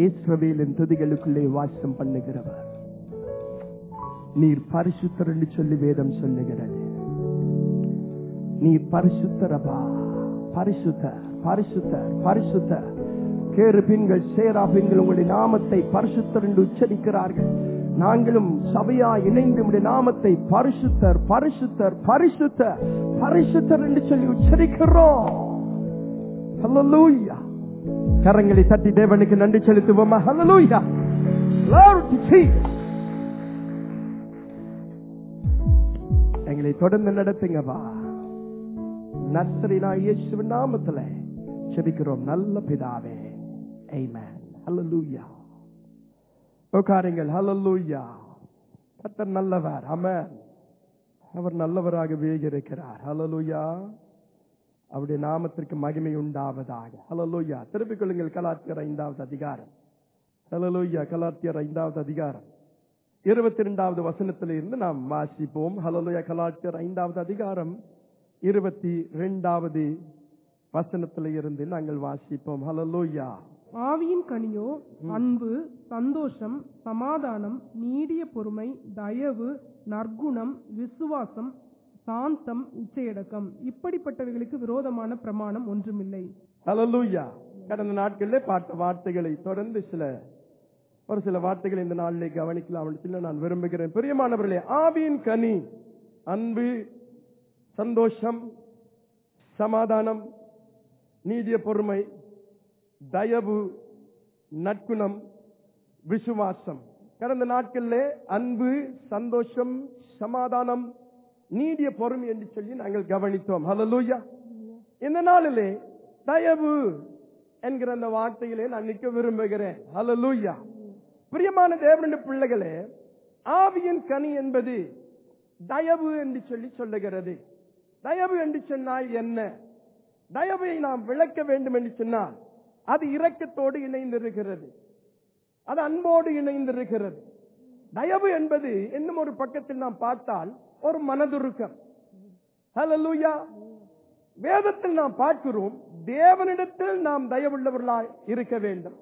இஸ்ரவேலின் துதிகளுக்குள்ளே வாசம் பண்ணுகிறவர் நீர் பரிசுத்தர் என்று சொல்லி வேதம் சொல்லுகிறது நீர் பரிசுத்தரபா பரிசுத்தர் பரிசுத்தர் பரிசுத்தர் கேறு பின்கள் சேரா பின்கள் உங்களுடைய நாமத்தை பரிசுத்தர் என்று உச்சரிக்கிறார்கள் நாங்களும் சபையா இணைந்து உடைய நாமத்தை பரிசுத்தர் பரிசுத்தர் பரிசுத்தர் பரிசுத்தர் என்று சொல்லி உச்சரிக்கிறோம் ஹalleluya கரங்களை தட்டி தேவனுக்கு நன்றி செலுத்துவோமா ஹalleluya glory to Jesus எங்களை தொடர்ந்து நடத்துங்கப்பா நஸ்ரீனா இயேசுவின் நாமத்துல செபிக்கிறோம் நல்ல பிதாவே ஆமென் ஹalleluya உட்காருங்கள் ஹalleluya கர்த்தர் நல்லவர் ஆமென் அவர் நல்லவராகவே இருக்கிறார் ஹalleluya அவருடைய நாமத்திற்கு மகிமை உண்டாவதாக ஹalleluya திருப்பிக் கொள்ளுங்கள் கலாத்தியர் ஐந்தாவது அதிகாரம் ஹalleluya கலாத்தியர் ஐந்தாவது அதிகாரம் இருபத்தி இரண்டாவது வசனத்திலிருந்து இருந்து நாம் வாசிப்போம் ஹalleluya கலாத்தியர் ஐந்தாவது அதிகாரம் இருபத்தி இரண்டாவது வசனத்தில இருந்து நாங்கள் வாசிப்போம் ஹalleluya ஆவியின் கனியோ அன்பு சந்தோஷம் சமாதானம் நீடிய பொறுமை தயவு நற்குணம் விசுவாசம் சாந்தம் இச்சையடக்கம் இப்படிப்பட்டவைகளுக்கு விரோதமான பிரமாணம் ஒன்றுமில்லை ஹalleluya கடந்த நாட்களிலே பார்த்த வார்த்தைகளை தொடர்ந்து சில ஒரு சில வார்த்தைகளை இந்த நாளிலே கவனிக்கலாம் என்று சொல்லி நான் விரும்புகிறேன் பிரியமானவர்களே ஆவியின் கனி அன்பு சந்தோஷம் சமாதானம் நீடிய பொறுமை தயவு நற்குணம் விசுவாசம் கடந்த நாட்களிலே அன்பு சந்தோஷம் சமாதானம் நீடிய பொறுமை என்று சொல்லி நாங்கள் கவனித்தோம் ஹalleluya இந்த நாளிலே தயவு என்கிற அந்த வார்த்தையிலே நான் நிற்க விரும்புகிறேன் ஹalleluya பிரியமான தேவனுடைய பிள்ளைகளே ஆவியின் கனி என்பது தயவு என்று சொல்லி சொல்லுகிறது தயவு என்று சொன்னால் என்ன தயவை நாம் விளக்க வேண்டும் என்று சொன்னால் அது இரக்கத்தோடு இணைந்திருக்கிறது அது அன்போடு இணைந்திருக்கிறது தயவு என்பது இன்னும் ஒரு பக்கத்தில் நாம் பார்த்தால் ஒரு மனதுருக்கம் ஹalleluya வேதத்தில் நாம் பார்க்கிறோம் தேவனிடத்தில் நாம் தயவுள்ளவர்களாய் இருக்க வேண்டும்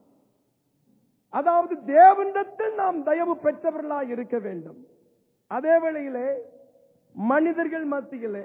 அதாவது தேவனிடத்தில் நாம் தயவு பெற்றவர்களாய் இருக்க வேண்டும் அதே வேளையிலே மனிதர்கள் மத்தியிலே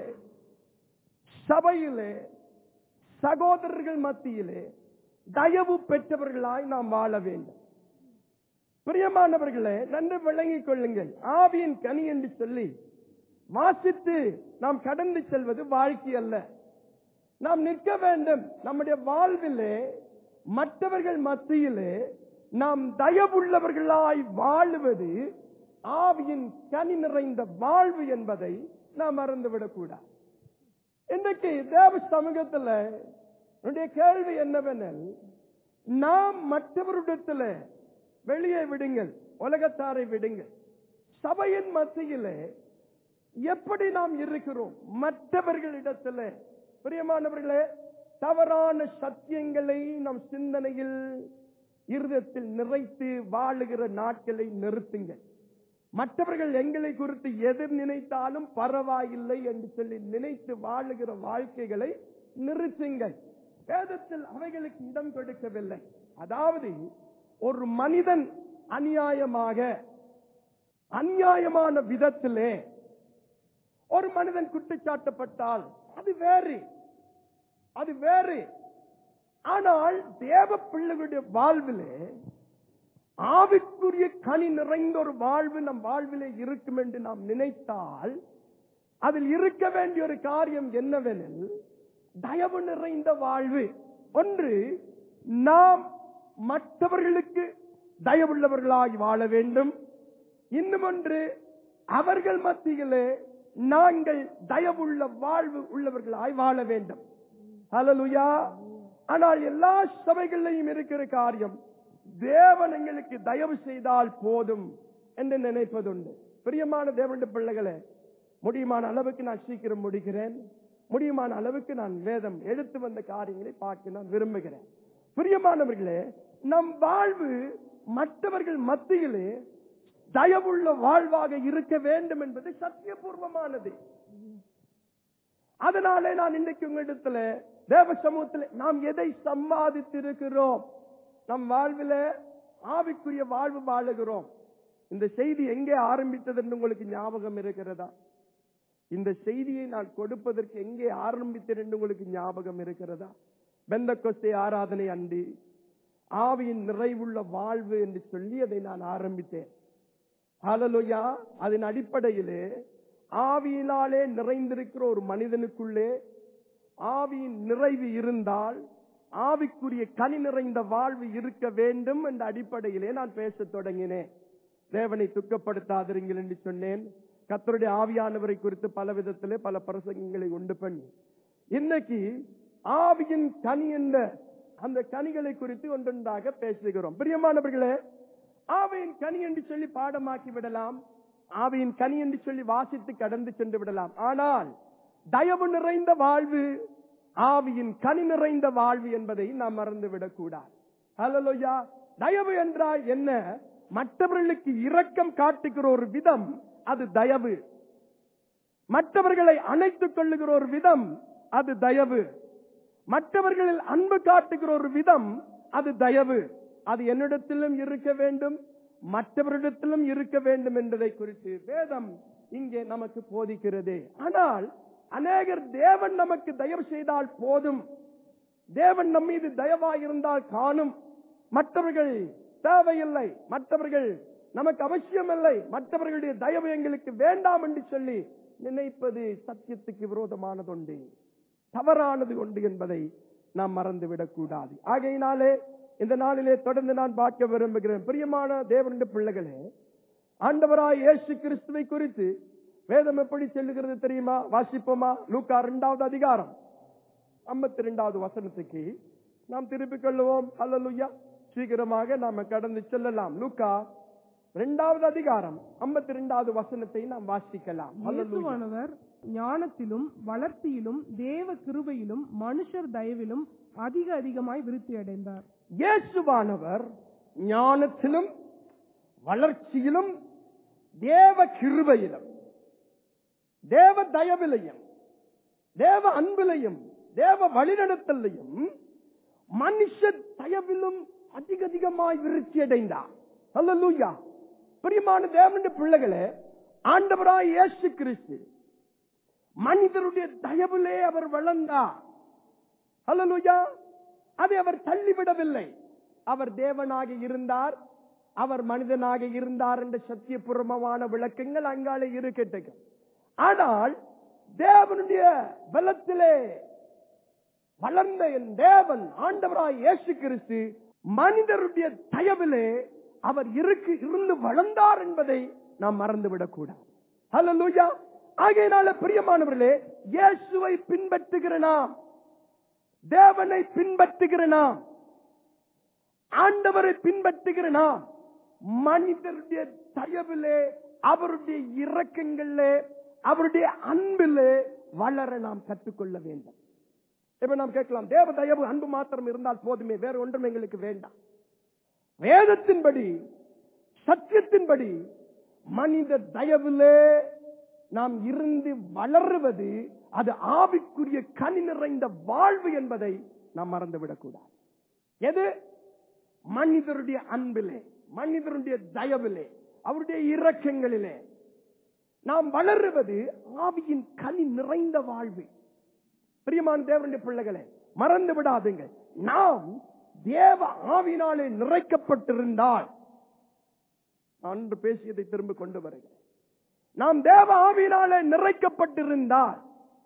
சபையிலே சகோதரர்கள் மத்தியிலே தயவு பெற்றவர்களாய் நாம் வாழ வேண்டும் பிரியமானவர்களே நன்கு விளங்கிக் கொள்ளுங்கள் ஆவியின் கனி என்று சொல்லி வாசித்து நாம் கடந்து செல்வது வாழ்க்கை அல்ல நாம் நிற்க வேண்டும் நம்முடைய வாழ்விலே மற்றவர்கள் மத்தியிலே நாம் தயவுள்ளவர்களாய் வாழுவது ஆவியின் கனி நிறைந்த வாழ்வு என்பதை நாம் மறந்துவிடக் கூடாது இன்றைக்கு தேவ சமூகத்தில் என்னுடைய கேள்வி என்னவெனில் நாம் மற்றவரிடத்துல வெளியே விடுங்கள் உலகத்தாரை விடுங்கள் சபையின் மத்தியிலே எப்படி நாம் இருக்கிறோம் மற்றவர்களிடத்துல பிரியமானவர்களே தவறான சத்தியங்களை நம் சிந்தனையில் இருதயத்தில் நிறைத்து வாழுகிற நாட்களை நிறுத்துங்கள் மற்றவர்கள் எங்களை குறித்து எது நினைத்தாலும் பரவாயில்லை என்று சொல்லி நினைத்து வாழுகிற வாழ்க்கைகளை நிறுத்துங்கள் வேதத்தில் அவைகளுக்கு இடம் கொடுக்கவில்லை அதாவது ஒரு மனிதன் அநியாயமாக அநியாயமான விதத்திலே ஒரு மனிதன் குற்றச்சாட்டப்பட்டால் அது வேறு அது வேறு ஆனால் தேவ பிள்ளைகளுடைய வாழ்விலே ஆவிக்குரிய கனி நிறைந்த ஒரு வாழ்வு நம் வாழ்விலே இருக்கும் என்று நாம் நினைத்தால் அதில் இருக்க வேண்டிய ஒரு காரியம் என்னவெனில் தயவு நிறைந்த வாழ்வு ஒன்று நாம் மற்றவர்களுக்கு தயவுள்ளவர்களாய் வாழ வேண்டும் இன்னும் ஒன்று அவர்கள் மத்தியிலே நாங்கள் தயவுள்ள வாழ்வு உள்ளவர்களாய் வாழ வேண்டும் ஹalleluya ஆனால் எல்லா சபைகளிலும் இருக்கிற காரியம் தேவன் எங்களுக்கு தயவு செய்தால் போதும் என்று நினைப்பதுண்டு பிரியமான தேவனுடைய பிள்ளைகளே முடியுமான அளவுக்கு நான் சீக்கிரம் முடிக்கிறேன் முடியுமான அளவுக்கு நான் வேதம் எடுத்து வந்த காரியங்களை பார்க்க நான் விரும்புகிறேன் பிரியமானவர்களே நம் வாழ்வு மற்றவர்கள் மத்தியிலே தயவுள்ள வாழ்வாக இருக்க வேண்டும் என்பது சத்தியபூர்வமானது அதனாலே நான் இன்றைக்கு உங்களிடத்துல தேவ சமூகத்தில் நாம் எதை சம்பாதித்திருக்கிறோம் நம் வாழ்வில ஆவிக்குரிய வாழ்வு வாழுகிறோம் இந்த செய்தி எங்கே ஆரம்பித்தது என்று உங்களுக்கு ஞாபகம் இருக்கிறதா இந்த செய்தியை நான் கொடுப்பதற்கு எங்கே ஆரம்பித்தேன் என்று உங்களுக்கு ஞாபகம் இருக்கிறதா பெந்தகொஸ்தே ஆராதனை அண்டி ஆவியின் நிறைவுள்ள வாழ்வு என்று சொல்லி அதை நான் ஆரம்பித்தேன் ஹalleluya அதன் அடிப்படையிலே ஆவியினாலே நிறைந்திருக்கிற ஒரு மனிதனுக்குள்ளே ஆவியின் நிறைவு இருந்தால் ஆவிக்குரிய கனி நிறைந்த வாழ்வு இருக்க வேண்டும் என்ற அடிப்படையிலே நான் பேசத் தொடங்கினேன் தேவனை துக்கப்படுத்தாதிருங்கள் என்று சொன்னேன் கத்தருடைய ஆவியானவரை குறித்து பல விதத்திலே பல பிரசங்கங்களை உண்டு பண்ணி இன்னைக்கு ஆவியின் கனி என்ற அந்த கனிகளை குறித்து ஒன்றொன்றாக பேசுகிறோம் பிரியமானவர்களே ஆவியின் கனி என்று சொல்லி பாடமாக்கி விடலாம் ஆவியின் கனி என்று சொல்லி வாசித்து கடந்து சென்று விடலாம் ஆனால் தயவு நிறைந்த வாழ்வு ஆவியின் கனி நிறைந்த வாழ்வு என்பதை நாம் மறந்துவிடக் கூடாது ஹalleluya தயவு என்றால் என்ன மற்றவர்களுக்கு இரக்கம் காட்டுகிற ஒரு விதம் அது தயவு மற்றவர்களை அணைத்துக் கொள்ளுகிற ஒரு விதம் அது தயவு மற்றவர்களில் அன்பு காட்டுகிற ஒரு விதம் அது தயவு அது என்னிடத்திலும் இருக்க வேண்டும் மற்றவரிடத்திலும் இருக்க வேண்டும் என்பதை குறித்து வேதம் இங்கே நமக்கு போதிக்கிறதே ஆனால் அநேகர் தேவன் நமக்கு தயவு செய்தால் போதும் தேவன் நம் மீது தயவாயிருந்தால் காணும் மற்றவர்கள் தேவையில்லை மற்றவர்கள் நமக்கு அவசியமில்லை மற்றவர்களுடைய தயவு எங்களுக்கு வேண்டாம் என்று சொல்லி நினைப்பது சத்தியத்துக்கு விரோதமானதுண்டு தவறானது உண்டு என்பதை நாம் மறந்துவிடக் கூடாது ஆகையினாலே இந்த நாளிலே தொடர்ந்து நான் பார்க்க விரும்புகிறேன் பிரியமான தேவனுடைய பிள்ளைகளே ஆண்டவராய் இயேசு கிறிஸ்துவை குறித்து வேதம் எப்படி சொல்லுகிறது தெரியுமா வாசிப்போமா லூக்கா இரண்டாவது அதிகாரம் ஐம்பத்தி ரெண்டாவது வசனத்துக்கு நாம் திருப்பிக் கொள்ளுவோம் அல்லலுயா சீக்கிரமாக நாம கடந்து செல்லலாம் லூக்கா இரண்டாவது அதிகாரம் ஐம்பத்தி ரெண்டாவது வசனத்தை நாம் வாசிக்கலாம் அல்லேலூயா. இயேசுவானவர் ஞானத்திலும் வளர்ச்சியிலும் தேவ கிருபையிலும் மனுஷர் தயவிலும் அதிக அதிகமாய் விருத்தி அடைந்தார் இயேசுவானவர் ஞானத்திலும் வளர்ச்சியிலும் தேவ கிருபையிலும் தேவ தயவிலையும் தேவ அன்பிலையும் தேவ வழிநடத்தலையும் மனுஷ தயவிலும் அதிக அதிகமாய் விருத்தி அடைந்தார் அல்லூயா பிரியமான தேவனுடைய பிள்ளைகளே ஆண்டவராய் இயேசு கிறிஸ்து மனிதருடைய தயவிலே அவர் வளர்ந்தார் அல்லலுயா அதை அவர் தள்ளிவிடவில்லை அவர் தேவனாக இருந்தார் அவர் மனிதனாக இருந்தார் என்ற சத்தியபூர்வமான விளக்கங்கள் அங்காலே இருக்கட்டும் ஆனால் தேவனுடைய பலத்திலே வளர்ந்த என் தேவன் ஆண்டவராய் இயேசு கிறிஸ்து மனிதருடைய தயவிலே அவர் இருக்கு இருந்து வளர்ந்தார் என்பதை நாம் மறந்துவிடக் கூடாது ஹalleluya ஆகையினால பிரியமானவர்களே இயேசுவை பின்பற்றுகிற நாம் தேவனை பின்பற்றுகிற நாம் ஆண்டவரை பின்பற்றுகிற நாம் மனிதருடைய தயவிலே அவருடைய இரக்கங்களிலே அவருடைய அன்பிலே வளர நாம் கற்றுக்கொள்ள வேண்டும் இப்ப நாம் கேட்கலாம் தேவ தயவு அன்பு மாத்திரம் இருந்தால் போதுமே வேற ஒன்றும் எங்களுக்கு வேண்டாம் வேதத்தின்படி சத்தியத்தின்படி மனித தயவிலே நாம் இருந்து வளருவது அது ஆவிக்குரிய கனி நிறைந்த வாழ்வு என்பதை நாம் மறந்துவிடக்கூடாது எது மனிதருடைய அன்பிலே மனிதருடைய தயவிலே அவருடைய இரக்கங்களிலே நாம் வளருவது ஆவியின் கனி நிறைந்த வாழ்வு பிரியமான தேவனுடைய பிள்ளைகளே மறந்து விடாதுங்க நாம் தேவ ஆவினாலே நிறைக்கப்பட்டிருந்தால் நான் அன்று பேசியதை திரும்ப கொண்டு வருகிறேன் நாம் தேவ ஆவினாலே நிறைக்கப்பட்டிருந்தால்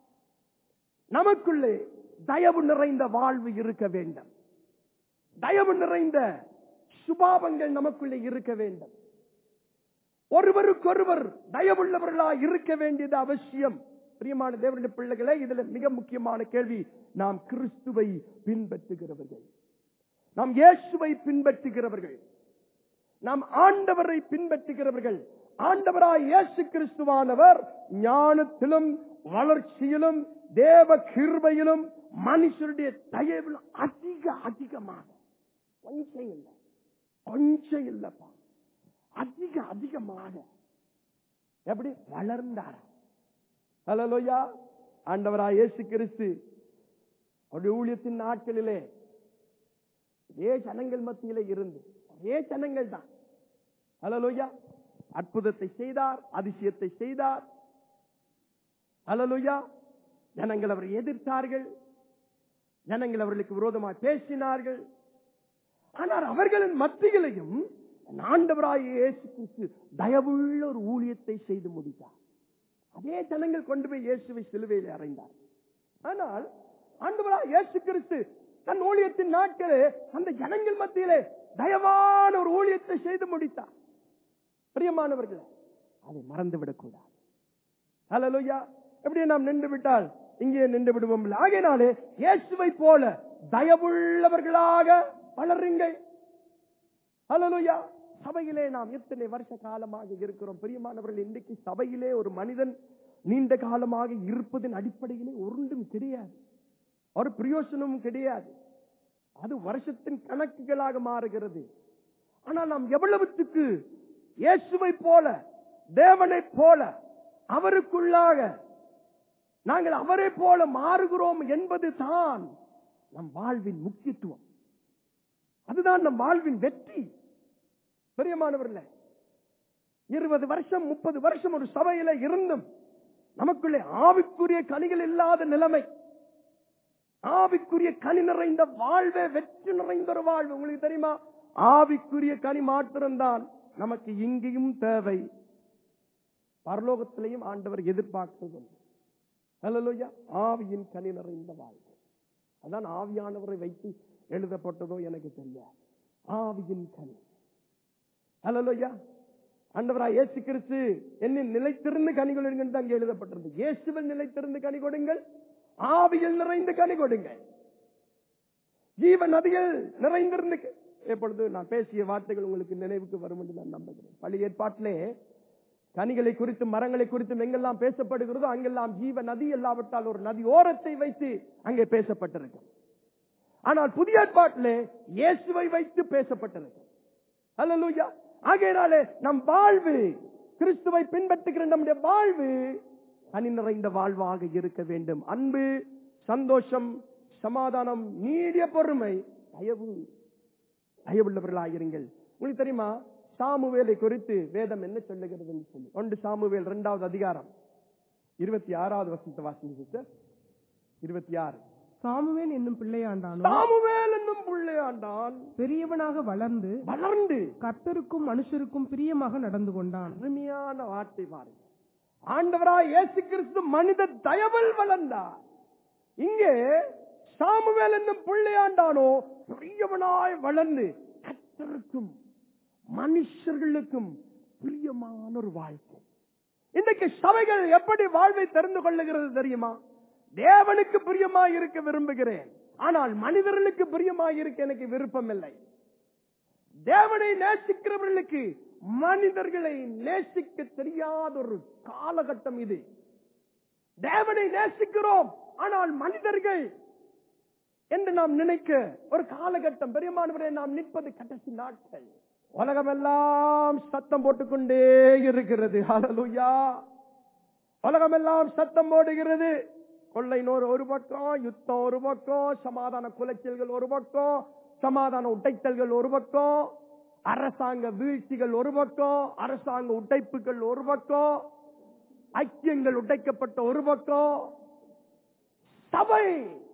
நமக்குள்ளே தயவு நிறைந்த வாழ்வு இருக்க வேண்டும் தயவு நிறைந்த சுபாவங்கள் நமக்குள்ளே இருக்க வேண்டும் ஒருவருக்கொருவர் தயவுள்ளவர்களா இருக்க வேண்டியது அவசியம் பிரியமான தேவனுடைய பிள்ளைகளே இதுல மிக முக்கியமான கேள்வி நாம் கிறிஸ்துவை பின்பற்றுகிறவர்கள் நாம் இயேசுவை பின்பற்றுகிறவர்கள் நாம் ஆண்டவரை பின்பற்றுகிறவர்கள் ஆண்டவராய் இயேசு கிறிஸ்துவானவர் ஞானத்திலும் வளர்ச்சியிலும் தேவ கிருபையிலும் மனுஷருடைய தயவிலும் அதிக அதிகமாக கொஞ்சம் இல்லை கொஞ்சம் இல்லப்பா அதிக அதிகமாக எப்படி வளர்ந்தார் ஹலோயா ஆண்டவராய் இயேசு கிறிஸ்து அவருடைய ஊழியத்தின் நாட்களிலே ஒரே ஜனங்கள் மத்தியில இருந்து ஒரே ஜனங்கள் தான் அலலுயா அற்புதத்தை செய்தார் அதிசயத்தை செய்தார் அலலுயா ஜனங்கள் அவரை எதிர்த்தார்கள் ஜனங்கள் அவர்களுக்கு விரோதமாக பேசினார்கள் ஆனால் அவர்களின் மத்தியிலையும் ஆண்டவராய் இயேசு கிறிஸ்து தயவுள்ள ஒரு ஊழியத்தை செய்து முடித்தார் அதே ஜனங்கள் கொண்டு போய் இயேசுவை சிலுவையில் அறைந்தார் ஆனால் ஆண்டவராய் இயேசு கிறிஸ்து தன் ஊழியத்தின் நாட்களே அந்த ஜனங்கள் மத்தியிலே தயவான ஒரு ஊழியத்தை செய்து முடித்தார் பிரியமானவர்களே அதை மறந்து விடக்கூடாது ஹalleluya எப்படி நாம் நின்று விட்டால் இங்கே நின்று விடுவோம் ஆகையினாலே இயேசுவை போல தயவுள்ளவர்களாக வளருங்கள் ஹalleluya சபையிலே நாம் எத்தனை வருஷ காலமாக இருக்கிறோம் பிரியமானவர்கள் இன்றைக்கு சபையிலே ஒரு மனிதன் நீண்ட காலமாக இருப்பதன் அடிப்படையிலே ஒன்றும் கிடையாது ஒரு பிரயோசனமும் கிடையாது அது வருஷத்தின் கணக்குகளாக மாறுகிறது ஆனால் நாம் எவ்வளவுத்துக்கு இயேசுவை போல தேவனைப் போல அவருக்குள்ளாக நாங்கள் அவரை போல மாறுகிறோம் என்பது தான் நம் வாழ்வின் முக்கியத்துவம் அதுதான் நம் வாழ்வின் வெற்றி பெரியமானவர்களே இருபது வருஷம் முப்பது வருஷம் ஒரு சபையில இருந்தும் நமக்குள்ளே ஆவிக்குரிய கனிகள் இல்லாத நிலைமை ஆவிக்குரிய கனி நிறைந்த வாழ்வே வெற்றி நிறைந்த ஒரு வாழ்வு உங்களுக்கு தெரியுமா ஆவிக்குரிய கனி மாத்திரம்தான் நமக்கு இங்கேயும் தேவை பரலோகத்திலையும் ஆண்டவர் எதிர்பார்க்கிறது உண்டு. ஹalleluya ஆவியின் கனி நிறைந்த வாழ்க்கை அதான் ஆவியானவரை வைத்து எழுதப்பட்டதோ எனக்கு தெரியாது ஆவியின் கனி ஹalleluya ஆண்டவராய் இயேசு கிறிஸ்து என்னில் நிலைத்திருந்து கனி கொடுங்கள் என்று அங்கே எழுதப்பட்டிருந்தது இயேசுவில் நிலைத்திருந்து கனி கொடுங்கள் ஆவியில் நிறைந்து கனி கொடுங்கள் ஜீவ நதிகள் நிறைந்திருந்து எப்பொழுது நான் பேசிய வார்த்தைகள் உங்களுக்கு நினைவுக்கு வரும் என்று நான் நம்புகிறேன் பள்ளி ஏற்பாட்டிலே கனிகளை குறித்து மரங்களை குறித்தும் எங்கெல்லாம் பேசப்படுகிறதோ அங்கெல்லாம் ஜீவ நதி இல்லாவிட்டால் ஒரு நதி ஓரத்தை வைத்து அங்கே பேசப்பட்டிருக்கும் ஆனால் புதிய ஏற்பாட்டிலே இயேசுவை வைத்து பேசப்பட்டிருக்கும் அல்லூயா ஆகையினாலே நம் வாழ்வு கிறிஸ்துவை பின்பற்றுகிற நம்முடைய வாழ்வு கனி நிறைந்த வாழ்வாக இருக்க வேண்டும் அன்பு சந்தோஷம் சமாதானம் நீடிய பொறுமை தயவு தயவுள்ளவர்களாயிருங்கள் உங்களுக்கு தெரியுமா சாமுவேலை குறித்து வேதம் என்ன சொல்லுகிறது சொல்லி ஒன்று சாமுவேல் இரண்டாவது அதிகாரம் இருபத்தி ஆறாவது வசனத்தை வாசிங்க சிஸ்டர் இருபத்தி ஆறு சாமுவேல் என்னும் பிள்ளையாண்டானோ சாமுவேல் என்னும் பிள்ளையாண்டான் பெரியவனாக வளர்ந்து வளர்ந்து கர்த்தருக்கும் மனுஷருக்கும் பிரியமாக நடந்து கொண்டான் அருமையான வார்த்தை பாருங்க ஆண்டவராய் இயேசு கிறிஸ்து மனித தயவில் வளர்ந்தார் இங்கே சாமுவேல் என்னும் பிள்ளையாண்டானோ பெரியவனாய் வளர்ந்து கத்தருக்கும் மனுஷர்களுக்கும் பிரியமான ஒரு வாழ்க்கை இன்றைக்கு சபைகள் எப்படி வாழ்வை தெரிந்து கொள்ளுகிறது தெரியுமா தேவனுக்கு பிரியமாய் இருக்க விரும்புகிறேன் ஆனால் மனிதர்களுக்கு பிரியமாய் இருக்க எனக்கு விருப்பம் இல்லை தேவனை நேசிக்கிறவர்களுக்கு மனிதர்களை நேசிக்க தெரியாத ஒரு காலகட்டம் இது தேவனை நேசிக்கிறோம் ஆனால் மனிதர்கள் என்று நாம் நினைக்க ஒரு காலகட்டம் பெரியமானவரை நாம் நிற்பது கடைசி நாட்கள் உலகமெல்லாம் சத்தம் போட்டுக்கொண்டே இருக்கிறது ஹalleluya உலகமெல்லாம் சத்தம் போடுகிறது கொள்ளை நோர் ஒரு பக்கம் யுத்தம் ஒரு பக்கம் சமாதான குலைச்சல்கள் ஒரு பக்கம் சமாதான உடைத்தல்கள் ஒரு பக்கம் அரசாங்க வீழ்ச்சிகள் ஒரு பக்கம் அரசாங்க உடைப்புகள் ஒரு பக்கம் ஐக்கியங்கள் உடைக்கப்பட்ட ஒரு பக்கம் சபை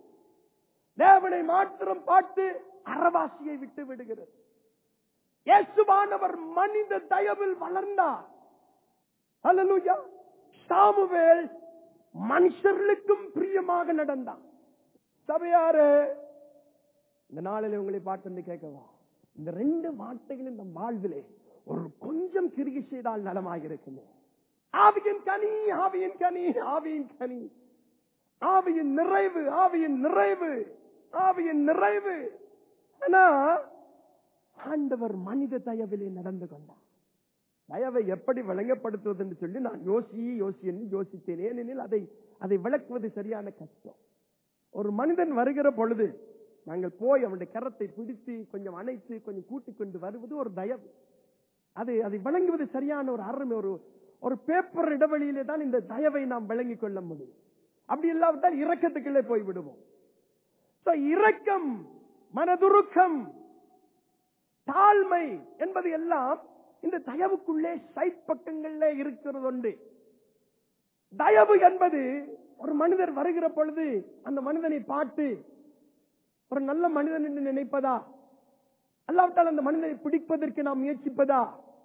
தேவனை மாத்திரம் பார்த்து அறவாசியை விட்டு விடுகிறது இயேசுவானவர் மனித தயவில் வளர்ந்தார் அல்லேலூயா சாமுவேல் மனுஷர்களுக்கும் பிரியமாக நடந்தான் சபையாரு இந்த நாளில் உங்களை பார்த்து வந்து கேட்கவா இந்த ரெண்டு வார்த்தைகளும் நம் வாழ்விலே ஒரு கொஞ்சம் கிருகி செய்தால் நலமாக இருக்குமே ஆவியின் கனி ஆவியின் கனி ஆவியின் கனி ஆவியின் நிறைவு ஆவியின் நிறைவு ஆவியின் நிறைவு ஆனா ஆண்டவர் மனித தயவிலே நடந்து கொண்டார் தயவை எப்படி விளங்கப்படுத்துவது என்று சொல்லி நான் யோசி யோசி என்று யோசித்தேன் ஏனெனில் அதை அதை விளக்குவது சரியான கஷ்டம் ஒரு மனிதன் வருகிற பொழுது நாங்கள் போய் அவனுடைய கரத்தை பிடித்து கொஞ்சம் அணைத்து கொஞ்சம் கூட்டிக் கொண்டு வருவது ஒரு தயவு அது அதை விளங்குவது சரியான ஒரு அருமை ஒரு ஒரு பேப்பர் இடைவெளியிலே தான் இந்த தயவை நாம் விளங்கிக் கொள்ள முடியும் அப்படி இல்லாவிட்டால் இரக்கத்துக்குள்ளே போய் விடுவோம் So, இரக்கம் மனதுருக்கம் தாழ்மை என்பது எல்லாம் இந்த தயவுக்குள்ளே சைட் பக்கங்கள்ல இருக்கிறது உண்டு தயவு என்பது ஒரு மனிதர் வருகிற பொழுது அந்த மனிதனை பார்த்து ஒரு நல்ல மனிதன் என்று நினைப்பதா அல்லாவிட்டால் அந்த மனிதனை பிடிப்பதற்கு நாம் முயற்சிப்பதா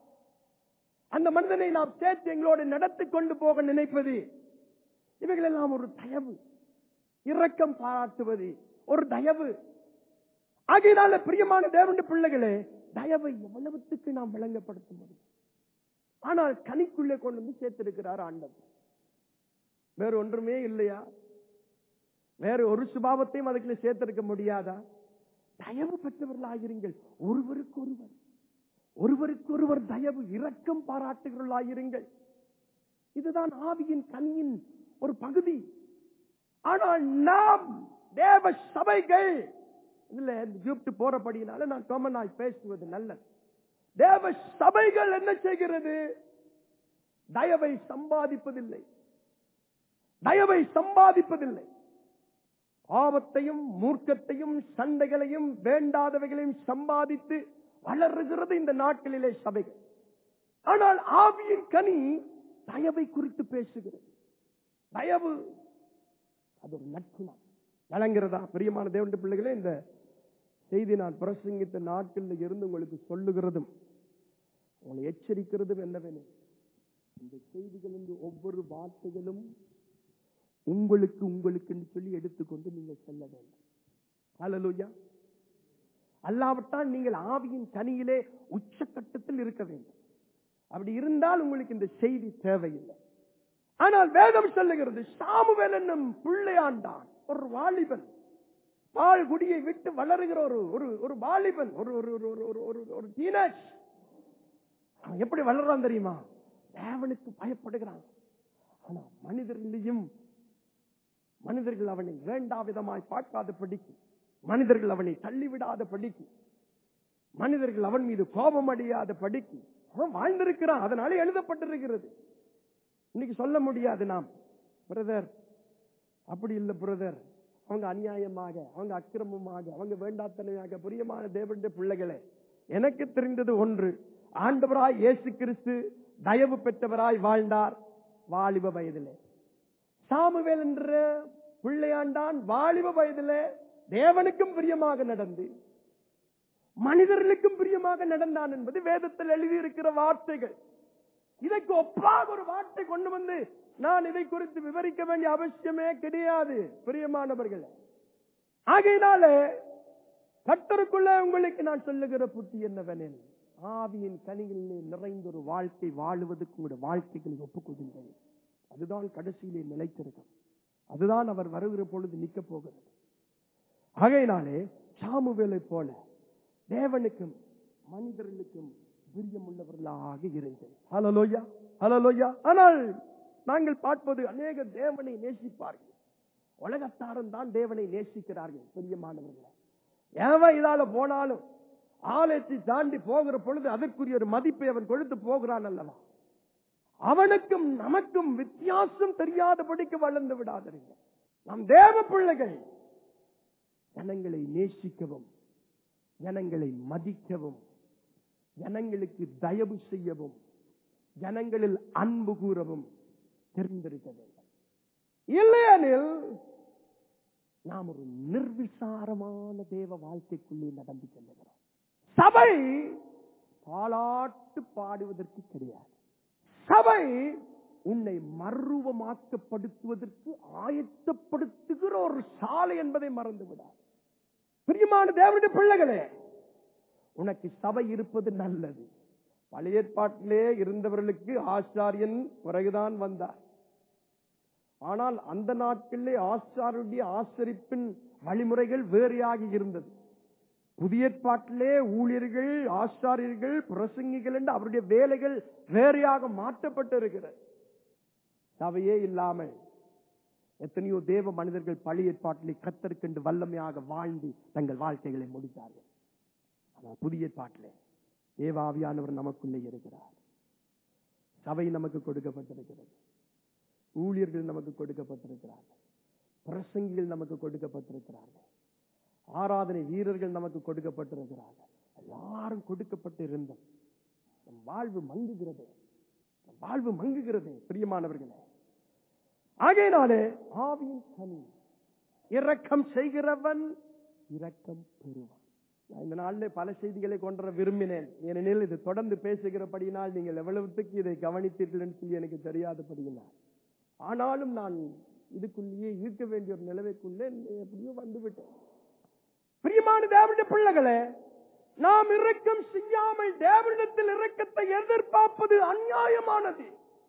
அந்த மனிதனை நாம் சேர்த்து எங்களோடு நடத்தி கொண்டு போக நினைப்பது இவைகள் எல்லாம் ஒரு தயவு இரக்கம் பாராட்டுவது ஒரு தயவு ஆகையினால பிரியமான தேவனுடைய பிள்ளைகளே தயவை எவ்வளவுத்துக்கு நாம் விளங்கப்படுத்த முடியும் ஆனால் கனிக்குள்ளே கொண்டு வந்து சேர்த்திருக்கிறார் ஆண்டவர் வேற ஒன்றுமே இல்லையா வேற ஒரு சுபாவத்தையும் அதுக்குள்ள சேர்த்திருக்க முடியாதா தயவு பெற்றவர்களாயிருங்கள் ஒருவருக்கு ஒருவர் ஒருவருக்கு ஒருவர் தயவு இரக்கம் பாராட்டுகிறவர்களாயிருங்கள் இதுதான் ஆவியின் கனியின் ஒரு பகுதி ஆனால் நாம் தேவ சபைகள் இதுல கூப்பிட்டு போறபடினால நான் காமனாய் பேசுவது நல்லது தேவ சபைகள் என்ன செய்கிறது தயவை சம்பாதிப்பதில்லை தயவை சம்பாதிப்பதில்லை ஆபத்தையும் மூர்க்கத்தையும் சண்டைகளையும் வேண்டாதவைகளையும் சம்பாதித்து வளருகிறது இந்த நாட்களிலே சபைகள் ஆனால் ஆவியின் கனி தயவை குறித்து பேசுகிறது தயவு அது ஒரு நட்புணம் வழங்குறதா பிரியமான தேவனுடைய பிள்ளைகளே இந்த செய்தி நான் பிரசங்கித்த நாட்களில் இருந்து உங்களுக்கு சொல்லுகிறதும் உங்களை எச்சரிக்கிறதும் என்னவெனில் இந்த செய்திகள் என்று ஒவ்வொரு வார்த்தைகளும் உங்களுக்கு உங்களுக்கு என்று சொல்லி எடுத்துக்கொண்டு நீங்கள் செல்ல வேண்டும் ஹalleluya அல்லாவிட்டால் நீங்கள் ஆவியின் கனியிலே உச்சக்கட்டத்தில் இருக்க வேண்டும் அப்படி இருந்தால் உங்களுக்கு இந்த செய்தி தேவையில்லை ஆனால் வேதம் சொல்லுகிறது சாமுவேல் என்னும் பிள்ளையாண்டான் ஒரு வாலிபன் பால் குடியை விட்டு வளருகிற ஒரு ஒரு ஒரு வாலிபன் ஒரு ஒரு ஒரு ஒரு ஒரு ஒரு ஒரு teenage. அவன் எப்படி வளர்றான் தெரியுமா தேவனுக்கு பயப்படுகிறான் ஆனா மனிதர்களையும் மனிதர்கள் அவனை வேண்டா விதமாய் பார்க்காத படிக்கு மனிதர்கள் அவனை தள்ளிவிடாத படிக்கு மனிதர்கள் அவன் மீது கோபம் அடையாத படிக்கு அவன் வாழ்ந்திருக்கிறான் அதனால எழுதப்பட்டிருக்கிறது இன்னைக்கு சொல்ல முடியாது நாம் பிரதர் அப்படி இல்லை பிரதர் அவங்க அநியாயமாக அவங்க அக்கிரமமாக அவங்க வேண்டாத்தனையாக பிரியமான தேவனுடைய பிள்ளைகளே எனக்கு தெரிந்தது ஒன்று ஆண்டவராய் இயேசு கிறிஸ்து தயவு பெற்றவராய் வாழ்ந்தார் வாலிப வயதிலே சாமுவேல் என்ற பிள்ளையாண்டான் வாலிப வயதிலே தேவனுக்கும் பிரியமாக நடந்து மனிதர்களுக்கும் பிரியமாக நடந்தான் என்பது வேதத்தில் எழுதியிருக்கிற வார்த்தைகள் இதற்கு ஒப்பாக ஒரு வார்த்தை கொண்டு வந்து நான் இதை குறித்து விவரிக்க வேண்டிய அவசியமே கிடையாது பிரியமானவர்களே ஆகையினால கத்தருக்குள்ள உங்களுக்கு நான் சொல்லுகிற புத்தி என்னவெனில் ஆவியின் கனிகளிலே நிறைந்த ஒரு வாழ்க்கை வாழுவதற்கு உங்களுடைய வாழ்க்கைகளை ஒப்புக்கொள்ளுங்கள் அதுதான் கடைசியிலே நிலைத்திருக்கும் அதுதான் அவர் வருகிற பொழுது நிற்க போகிறது ஆகையினாலே சாமுவேலை போல தேவனுக்கும் மனிதர்களுக்கும் பிரியமுள்ளவர்களாக இருங்கள் ஹலலோயா ஹலலோயா ஆனால் நாங்கள் பார்ப்பது அநேக தேவனை நேசிப்பார்கள் உலகத்தாரும் தான் தேவனை நேசிக்கிறார்கள் பிரியமானவர்களே எவன் இதால போனாலும் ஆலயத்தை தாண்டி போகிற பொழுது அதற்குரிய ஒரு மதிப்பை அவன் கொடுத்து போகிறான் அல்லவா அவனுக்கும் நமக்கும் வித்தியாசம் தெரியாதபடிக்கு வளர்ந்து விடாதீர்கள் நம் தேவ பிள்ளைகள் ஜனங்களை நேசிக்கவும் ஜனங்களை மதிக்கவும் ஜனங்களுக்கு தயவு செய்யவும் ஜனங்களில் அன்பு கூறவும் தெரிந்திருக்க வேண்டும் இல்லையெனில் நாம் ஒரு நிர்விசாரமான தேவ வாழ்க்கைக்குள்ளே நடந்து செல்லுகிறோம் சபை பாலாட்டு பாடுவதற்கு கிடையாது சபை உன்னை மறுரூபமாக்கப்படுத்துவதற்கு ஆயத்தப்படுத்துகிற ஒரு சாலை என்பதை மறந்து விடாது பிரியமான தேவனுடைய பிள்ளைகளே உனக்கு சபை இருப்பது நல்லது பழைய ஏற்பாட்டிலே இருந்தவர்களுக்கு ஆச்சாரியன் பிறகுதான் வந்தார் ஆனால் அந்த நாட்களிலே ஆச்சாருடைய ஆசரிப்பின் வழிமுறைகள் வேறையாக இருந்தது புதிய ஏற்பாட்டிலே ஊழியர்கள் ஆச்சாரியர்கள் பிரசங்கிகள் என்று அவருடைய வேலைகள் வேறையாக மாற்றப்பட்டு இருக்கிறது சபையே இல்லாமல் எத்தனையோ தேவ மனிதர்கள் பழைய ஏற்பாட்டிலே கத்தற்கென்று வல்லமையாக வாழ்ந்து தங்கள் வாழ்க்கைகளை முடித்தார்கள் ஆனால் புதிய ஏற்பாட்டிலே தேவாவியானவர் நமக்குள்ளே இருக்கிறார் சபை நமக்கு கொடுக்கப்பட்டிருக்கிறது ஊழியர்கள் நமக்கு கொடுக்கப்பட்டிருக்கிறார்கள் பிரசங்கிகள் நமக்கு கொடுக்கப்பட்டிருக்கிறார்கள் ஆராதனை வீரர்கள் நமக்கு கொடுக்கப்பட்டிருக்கிறார்கள் எல்லாரும் கொடுக்கப்பட்டு இருந்தோம் நம் வாழ்வு மங்குகிறதே நம் வாழ்வு மங்குகிறதே பிரியமானவர்களே ஆகையினாலே ஆவியின் கனி இரக்கம் செய்கிறவன் இரக்கம் பெறுவான் நான் இந்த நாளிலே பல செய்திகளை கொண்டு வர விரும்பினேன் ஏனெனில் இது தொடர்ந்து பேசுகிறபடியினால் நீங்கள் எவ்வளவுத்துக்கு இதை கவனித்தீர்கள் என்று சொல்லி எனக்கு தெரியாதபடியினால் ஆனாலும் நான் இதுக்குள்ளேயே இருக்க வேண்டிய ஒரு நிலவைக்குள்ளே எப்படியோ வந்துவிட்டேன் பிரியமான தேவனுடைய பிள்ளைகளே நாம் இரக்கம் செய்யாமல் தேவனிடத்தில் இரக்கத்தை எதிர்பார்ப்பது அநியாயமானது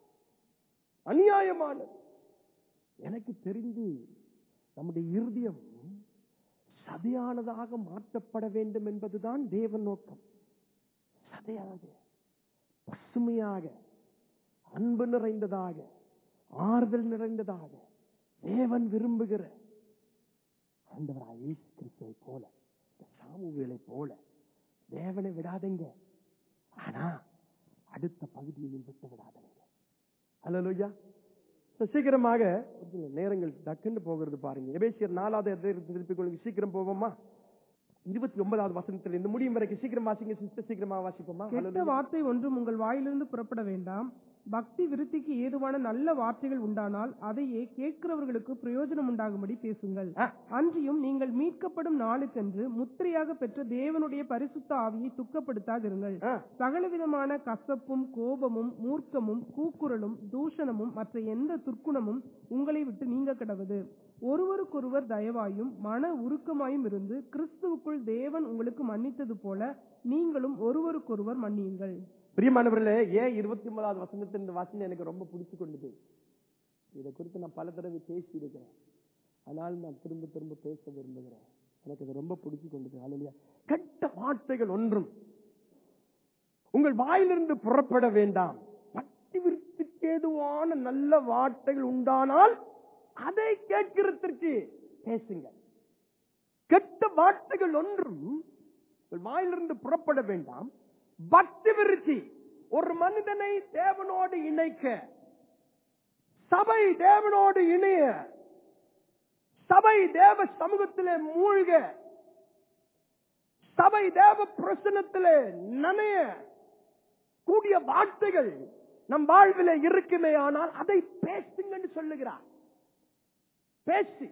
அநியாயமானது எனக்கு தெரிந்து நம்முடைய இருதயம் சதையானதாக மாற்றப்பட வேண்டும் என்பதுதான் தேவ நோக்கம் சதையாக பசுமையாக அன்பு நிறைந்ததாக ஆறுதல் நிறைந்ததாக தேவன் விரும்புகிற ஆண்டவராய் இயேசு கிறிஸ்துவை போல இந்த சாமுவேலை போல தேவனை விடாதீங்க ஆனா அடுத்த பகுதியையும் விட்டு விடாதீங்க அல்லா சீக்கிரமாக ஒரு சில நேரங்கள் டக்குன்னு போகிறது பாருங்க எபேசியர் நாலாவது அதிகாரத்தை திருப்பிக் கொள்ளுங்க சீக்கிரம் போவோமா இருபத்தி ஒன்பதாவது வசனத்தில் இந்த முடியும் வரைக்கும் சீக்கிரம் வாசிங்க சிஸ்டர் சீக்கிரமா வாசிப்போமா கெட்ட Hallelujah. வார்த்தை ஒன்றும் உங்கள் வாயிலிருந்து புறப்பட வேண்டாம் பக்தி விருத்திக்கு ஏதுவான நல்ல வார்த்தைகள் உண்டானால் அதையே கேட்கிறவர்களுக்கு பிரயோஜனம் உண்டாகும்படி பேசுங்கள் ஆ. அன்றியும் நீங்கள் மீட்கப்படும் நாளுக்கென்று முத்திரையாக பெற்ற தேவனுடைய பரிசுத்த ஆவியை துக்கப்படுத்தாதிருங்கள் ஆ. சகலவிதமான கசப்பும் கோபமும் மூர்க்கமும் கூக்குரலும் தூஷணமும் மற்ற எந்த துர்க்குணமும் உங்களை விட்டு நீங்க கிடவது ஒருவருக்கொருவர் தயவாயும் மன உருக்கமாயும் இருந்து கிறிஸ்துவுக்குள் தேவன் உங்களுக்கு மன்னித்தது போல நீங்களும் ஒருவருக்கொருவர் மன்னியுங்கள் பிரியமானவர்களே ஏன் இருபத்தி ஒன்பதாவது வசனத்தின் இந்த வாசனை எனக்கு ரொம்ப பிடிச்சு கொண்டது இதை குறித்து நான் பல தடவை பேசி இருக்கிறேன் ஆனால் நான் திரும்ப திரும்ப பேச விரும்புகிறேன் எனக்கு இது ரொம்ப பிடிச்சு கொண்டது அல்லையா கெட்ட வார்த்தைகள் ஒன்றும் உங்கள் வாயிலிருந்து புறப்பட வேண்டாம் பக்தி விருத்திக்கு ஏதுவான நல்ல வார்த்தைகள் உண்டானால் அதை கேட்கிறதற்கு பேசுங்க கெட்ட வார்த்தைகள் ஒன்றும் உங்கள் வாயிலிருந்து புறப்பட வேண்டாம் பக்தி விருத்தி ஒரு மனிதனை தேவனோடு இணைக்க சபை தேவனோடு இணைய சபை தேவ சமூகத்திலே மூழ்க சபை தேவ பிரசனத்திலே நனைய கூடிய வார்த்தைகள் நம் வாழ்விலே இருக்குமே ஆனால் அதை பேசுங்கன்னு சொல்லுகிறார் பேசி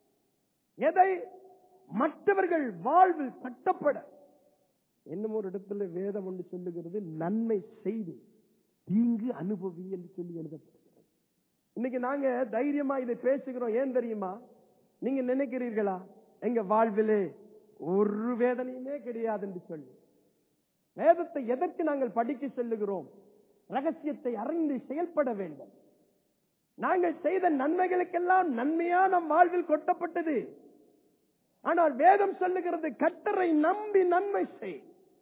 எதை மற்றவர்கள் வாழ்வில் கட்டப்பட இன்னும் ஒரு இடத்துல வேதம் ஒன்று சொல்லுகிறது நன்மை செய்து தீங்கு அனுபவி என்று சொல்லி எழுதப்படுகிறது இன்னைக்கு நாங்க தைரியமா இதை பேசுகிறோம் ஏன் தெரியுமா நீங்க நினைக்கிறீர்களா எங்க வாழ்விலே ஒரு வேதனையுமே கிடையாது என்று சொல்லி வேதத்தை எதற்கு நாங்கள் படிக்க சொல்லுகிறோம் ரகசியத்தை அறிந்து செயல்பட வேண்டும் நாங்கள் செய்த நன்மைகளுக்கெல்லாம் நன்மையா நம் வாழ்வில் கொட்டப்பட்டது ஆனால் வேதம் சொல்லுகிறது கட்டரை நம்பி நன்மை செய்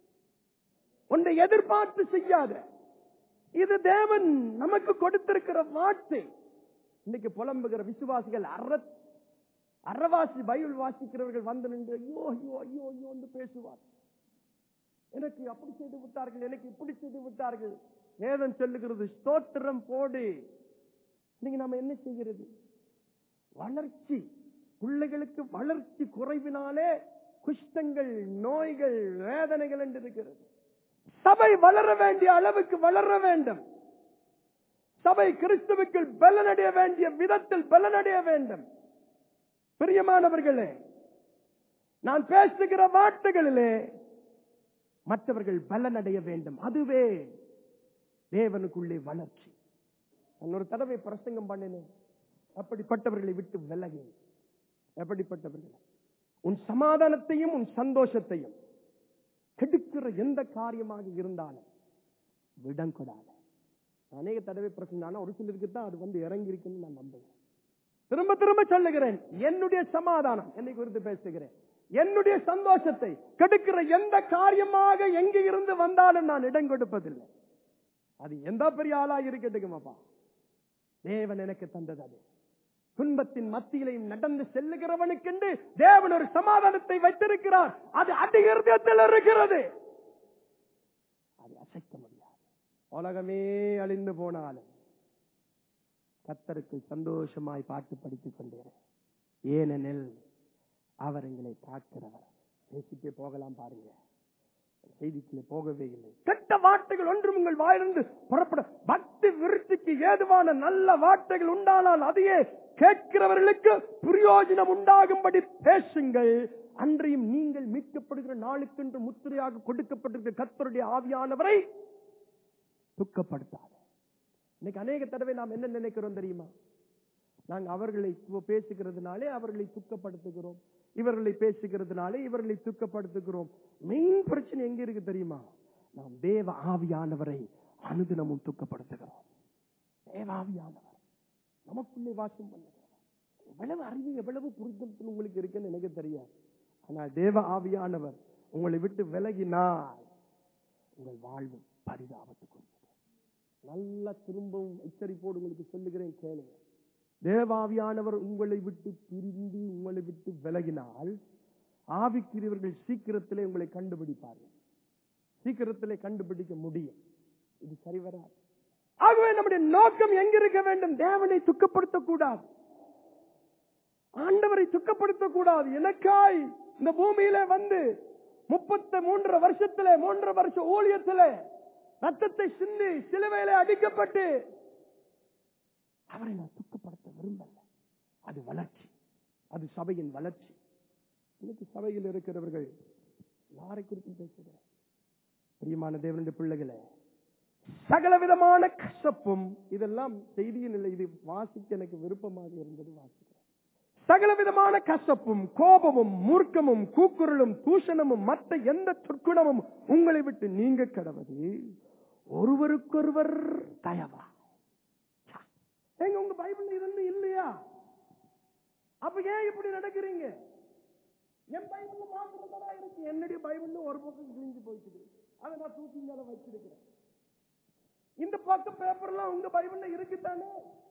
ஒன்றை எதிர்பார்த்து செய்யாத இது தேவன் நமக்கு கொடுத்திருக்கிற வார்த்தை இன்னைக்கு புலம்புகிற விசுவாசிகள் அற அறவாசி பைபிள் வாசிக்கிறவர்கள் வந்து நின்று ஐயோ ஐயோ ஐயோ ஐயோ என்று பேசுவார் எனக்கு அப்படி செய்து விட்டார்கள் எனக்கு இப்படி செய்து விட்டார்கள் வேதம் சொல்லுகிறது ஸ்தோத்திரம் போடு இன்னைக்கு நாம என்ன செய்கிறது வளர்ச்சி பிள்ளைகளுக்கு வளர்ச்சி குறைவினாலே குஷ்டங்கள் நோய்கள் வேதனைகள் என்று இருக்கிறது சபை வளர வேண்டிய அளவுக்கு வளர வேண்டும் சபை கிறிஸ்துவுக்கு பலனடைய வேண்டிய விதத்தில் பலனடைய வேண்டும் பிரியமானவர்களே நான் பேசுகிற வார்த்தைகளிலே மற்றவர்கள் பலனடைய வேண்டும் அதுவே தேவனுக்குள்ளே வளர்ச்சி நான் ஒரு தடவை பிரசங்கம் பண்ணினேன் அப்படிப்பட்டவர்களை விட்டு விலகி எப்படிப்பட்டவர்கள் உன் சமாதானத்தையும் உன் சந்தோஷத்தையும் கெடுக்கிற எந்த காரியமாக இருந்தாலும் விடம் கொடாத அநேக தடவை பிரச்சனை ஒரு சிலருக்கு தான் அது வந்து இறங்கி இருக்குன்னு நான் நம்புகிறேன் திரும்ப திரும்ப சொல்லுகிறேன் என்னுடைய சமாதானம் என்னை குறித்து பேசுகிறேன் என்னுடைய சந்தோஷத்தை கெடுக்கிற எந்த காரியமாக எங்க இருந்து வந்தாலும் நான் இடம் கொடுப்பதில்லை அது எந்த பெரிய ஆளா இருக்கட்டுங்கம்மாப்பா தேவன் எனக்கு தந்தது அது துன்பத்தின் மத்தியிலையும் நடந்து செல்லுகிறவனுக்கென்று தேவன் ஒரு சமாதானத்தை வைத்திருக்கிறார் அது அதிகிருதத்தில் இருக்கிறது அதை அசைக்க முடியாது உலகமே அழிந்து போனாலும் கத்தருக்கு சந்தோஷமாய் பாட்டு படித்துக் கொண்டேன் ஏனெனில் அவர் எங்களை காக்கிறவர் பேசிட்டே போகலாம் பாருங்க செய்திக்குள்ளே போகவே இல்லை கெட்ட வார்த்தைகள் ஒன்றும் உங்கள் வாயிலிருந்து புறப்பட பக்தி விருத்திக்கு ஏதுவான நல்ல வார்த்தைகள் உண்டானால் அதையே கேட்கிறவர்களுக்கு பிரயோஜனம் உண்டாகும்படி பேசுங்கள் அன்றையும் நீங்கள் மீட்கப்படுகிற நாளுக்கென்று முத்திரையாக கொடுக்கப்பட்டிருக்கிற கர்த்தருடைய ஆவியானவரை துக்கப்படுத்தாத இன்னைக்கு அநேக தடவை நாம் என்ன நினைக்கிறோம் தெரியுமா நாங்க அவர்களை து- பேசுகிறதுனாலே அவர்களை துக்கப்படுத்துகிறோம் இவர்களை பேசுகிறதுனாலே இவர்களை துக்கப்படுத்துகிறோம் மெயின் பிரச்சனை எங்க இருக்கு தெரியுமா நாம் தேவ ஆவியானவரை அனுதினமும் துக்கப்படுத்துகிறோம் தேவ ஆவியானவர் நமக்குள்ளே வாசம் பண்ணுகிறவர் எவ்வளவு அறிவு எவ்வளவு புரிதல் உங்களுக்கு இருக்குன்னு எனக்கு தெரியாது ஆனால் தேவ ஆவியானவர் உங்களை விட்டு விலகினால் உங்கள் வாழ்வு பரிதாபத்துக்குரியது நல்லா திரும்பவும் எச்சரிப்போடு உங்களுக்கு சொல்லுகிறேன் கேளுங்க தேவாவியானவர் உங்களை விட்டு பிரிந்து உங்களை விட்டு விலகினால் ஆவிக்குரியவர்கள் சீக்கிரத்திலே உங்களை கண்டுபிடிப்பார்கள் சீக்கிரத்திலே கண்டுபிடிக்க முடியும் இது சரி வராது ஆகவே நம்முடைய நோக்கம் எங்க இருக்க வேண்டும் தேவனை துக்கப்படுத்தக் கூடாது ஆண்டவரை துக்கப்படுத்தக் கூடாது எனக்காய் இந்த பூமியில வந்து முப்பத்தி மூன்று வருஷத்திலே மூன்று வருஷ ஊழியத்திலே ரத்தத்தை சிந்தி சிலுவையிலே அடிக்கப்பட்டு அவரை நான் துக்கப்படுத்த விரும்பல அது வளர்ச்சி அது சபையின் வளர்ச்சி இன்னைக்கு சபையில் இருக்கிறவர்கள் யாரை குறித்து பேசுகிறேன் பிரியமான தேவனுடைய பிள்ளைகளே சகல விதமான கசப்பும் இதெல்லாம் செய்தியின் இல்லை இது வாசிக்க எனக்கு விருப்பமாக இருந்தது வாசிக்கிறேன் சகல விதமான கசப்பும் கோபமும் மூர்க்கமும் கூக்குரலும் தூஷணமும் மற்ற எந்த துர்க்குணமும் உங்களை விட்டு நீங்க கடவது ஒருவருக்கொருவர் தயவா ச்சா. ஏங்க உங்க பைபிள் இருந்து இல்லையா அப்ப ஏன் இப்படி நடக்கிறீங்க என் பைபிள்ல மாத்திரத்தா இருக்கு என்னுடைய பைபிள்ல ஒரு பக்கம் கிழிஞ்சு போயிட்டு அதை நான் தூக்கி மேல வச்சிருக்கிறேன் இந்த பக்கம் பேப்பர்லாம் உங்க பைபிள்ல இருக்குதானே